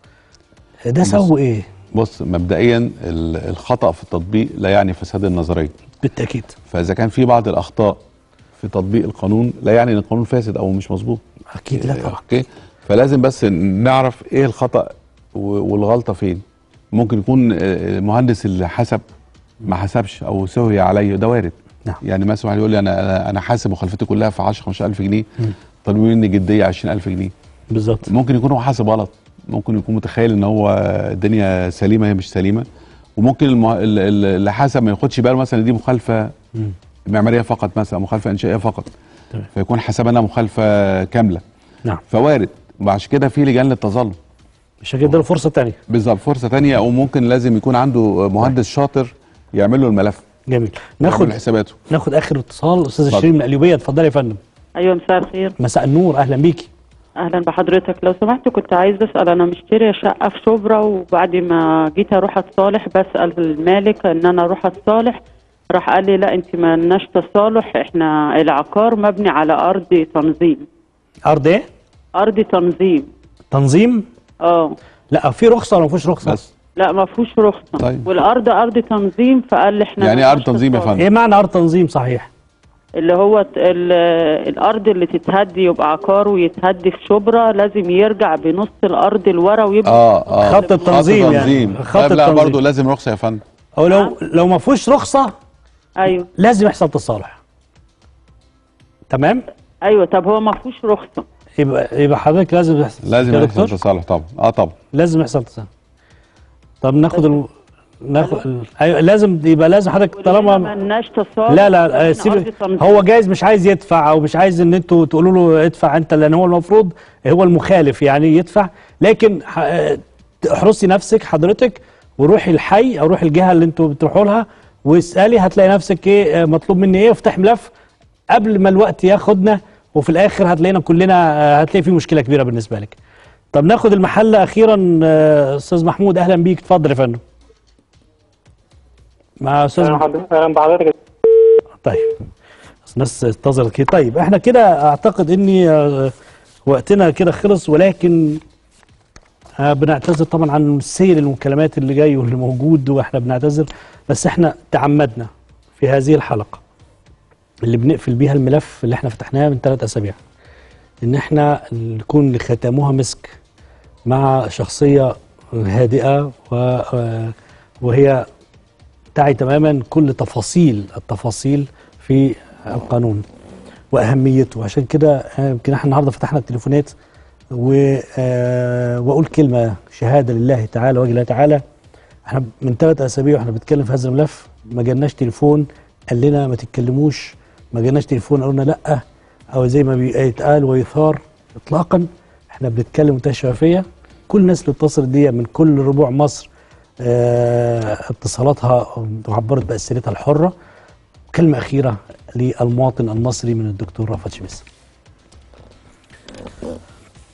ده سببه ايه؟ بص مبدئيا ال- الخطا في التطبيق لا يعني فساد النظريه بالتاكيد فاذا كان في بعض الاخطاء في تطبيق القانون لا يعني ان القانون فاسد او مش مظبوط اكيد لا طبعا اوكي فلازم بس نعرف ايه الخطا و- والغلطه فين ممكن يكون آه، المهندس اللي حسب ما حسبش او سهي عليه ده وارد نعم. يعني مثلا واحد يقول لي انا أنا- انا حاسب مخالفتي كلها في 10 15000 جنيه طالبين مني جديه 20000 جنيه بالظبط ممكن يكون هو حاسب غلط ممكن يكون متخيل ان هو الدنيا سليمه هي مش سليمه وممكن المه... ال- ال- اللي حاسب ما ياخدش باله مثلا إن دي مخالفه مم. معماريه فقط مثلا مخالفه انشائيه فقط تمام. فيكون حسب انها مخالفه كامله نعم فوارد وعشان كده في لجان للتظلم عشان كده له فرصه ثانيه بالظبط فرصه تانية او ممكن لازم يكون عنده مهندس شاطر يعمل له الملف جميل يعمل ناخد حساباته ناخد اخر اتصال استاذ اتفضل. شيرين من القليوبيه اتفضلي يا فندم ايوه مساء الخير مساء النور اهلا بيكي اهلا بحضرتك لو سمحت كنت عايز اسال انا مشتريه شقه في شبرا وبعد ما جيت اروح اتصالح بسال المالك ان انا اروح اتصالح راح قال لي لا انت ما لناش تصالح احنا العقار مبني على ارض تنظيم ارض ايه؟ ارض تنظيم تنظيم اه لا في رخصه ولا ما فيش رخصه بس لا ما فيهوش رخصه طيب. والارض ارض تنظيم فقال لي احنا يعني ملناش ارض تنظيم يا تصالح. فندم ايه معنى ارض تنظيم صحيح اللي هو ت- ال- الارض اللي تتهدي يبقى عقار ويتهدي في شبرا لازم يرجع بنص الارض لورا ويبقى اه اه خط التنظيم يعني. تنظيم. خط طيب لا التنظيم. برضه لازم رخصه يا فندم او لو لو ما فيهوش رخصه ايوه لازم يحصل تصالح تمام ايوه طب هو ما فيهوش رخصه يبقى يبقى حضرتك لازم يحصل لازم يا يحصل دكتور تصالح طبعا اه طبعا لازم يحصل تصالح طب ناخد ال... ناخد ال... ايوه لازم يبقى لازم حضرتك ما طالما لناش تصالح لا لا إحنا آه، سيب أرض تنظيم. هو جايز مش عايز يدفع او مش عايز ان انتوا تقولوا له ادفع انت لان هو المفروض هو المخالف يعني يدفع لكن ح- آه، احرصي نفسك حضرتك وروحي الحي او روحي الجهه اللي انتوا بتروحوا لها واسالي هتلاقي نفسك ايه آه، مطلوب مني ايه وافتح ملف قبل ما الوقت ياخدنا وفي الاخر هتلاقينا كلنا آه، هتلاقي في مشكله كبيره بالنسبه لك طب ناخد المحل اخيرا آه، استاذ محمود اهلا بيك اتفضل يا فندم مع استاذ اهلا بحضرتك طيب بس الناس انتظرت كده طيب احنا كده اعتقد اني آه، وقتنا كده خلص ولكن آه، بنعتذر طبعا عن سير المكالمات اللي جاي واللي موجود واحنا بنعتذر بس احنا تعمدنا في هذه الحلقه اللي بنقفل بيها الملف اللي احنا فتحناه من ثلاث اسابيع ان احنا نكون لختامها مسك مع شخصيه هادئه و آه، وهي تعي تماما كل تفاصيل التفاصيل في القانون واهميته عشان كده آه، يمكن احنا النهارده فتحنا التليفونات و آه، واقول كلمه شهاده لله تعالى وجه الله تعالى احنا من ثلاث اسابيع واحنا بنتكلم في هذا الملف ما جالناش تليفون قال لنا ما تتكلموش ما جالناش تليفون قالوا لنا لا او زي ما بيتقال ويثار اطلاقا احنا بنتكلم منتهى الشفافيه كل الناس اللي اتصلت دي من كل ربوع مصر آه، اتصالاتها عبرت بأسئلتها الحرة كلمة أخيرة للمواطن المصري من الدكتور رأفت شمس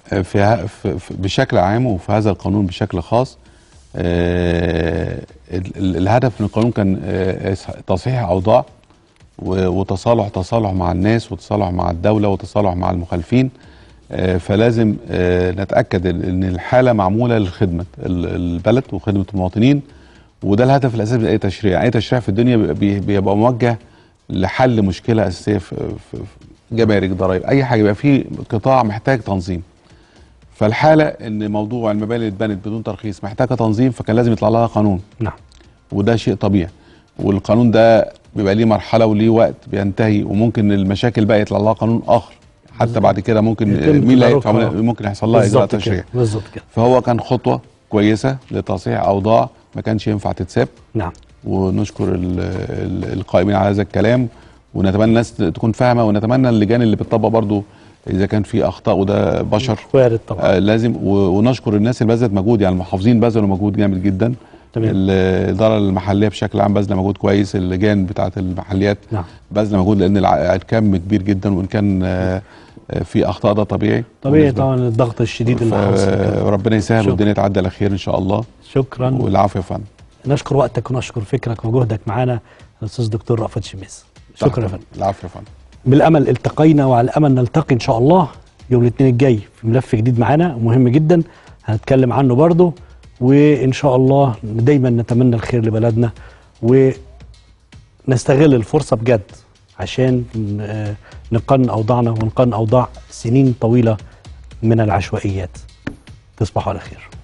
في, ه- في في- بشكل عام وفي هذا القانون بشكل خاص آه، ال- ال- الهدف من القانون كان آه، تصحيح اوضاع و- وتصالح تصالح مع الناس وتصالح مع الدوله وتصالح مع المخالفين آه، فلازم آه، نتاكد ال- ان الحاله معموله لخدمه ال- البلد وخدمه المواطنين وده الهدف الاساسي من اي تشريع اي تشريع في الدنيا بيبقى- بي- بيبقى موجه لحل مشكله اساسيه في في- في جمارك ضرائب اي حاجه يبقى في قطاع محتاج تنظيم فالحاله ان موضوع المباني اللي اتبنت بدون ترخيص محتاجه تنظيم فكان لازم يطلع لها قانون نعم وده شيء طبيعي والقانون ده بيبقى ليه مرحله وليه وقت بينتهي وممكن المشاكل بقى يطلع لها قانون اخر حتى بعد كده ممكن يتم مين اللي هيدفع تداركها. ممكن يحصل لها اجراء بالظبط كده تشريع بالظبط كده فهو كان خطوه كويسه لتصحيح اوضاع ما كانش ينفع تتساب نعم ونشكر ال- ال- القائمين على هذا الكلام ونتمنى الناس تكون فاهمه ونتمنى اللجان اللي بتطبق برضو اذا كان في اخطاء وده بشر وارد طبعا آه لازم و- ونشكر الناس اللي بذلت مجهود يعني المحافظين بذلوا مجهود جامد جدا تمام. ال- الاداره المحليه بشكل عام باذله مجهود كويس اللجان بتاعه المحليات نعم. باذله مجهود لان الع- الكم كبير جدا وان كان آه، آه، في اخطاء ده طبيعي طبيعي بالنسبة- طبعا الضغط الشديد اللي حاصل كده. فربنا يسهل شكرا. والدنيا تعدي على خير ان شاء الله شكرا والعفو يا فندم نشكر وقتك ونشكر فكرك وجهدك معانا الاستاذ دكتور رأفت شميس شكرا يا فندم العفو يا فندم بالامل التقينا وعلى الامل نلتقي ان شاء الله يوم الاثنين الجاي في ملف جديد معانا مهم جدا هنتكلم عنه برضه وان شاء الله دايما نتمنى الخير لبلدنا ونستغل الفرصه بجد عشان ن- نقن اوضاعنا ونقن اوضاع سنين طويله من العشوائيات تصبحوا على خير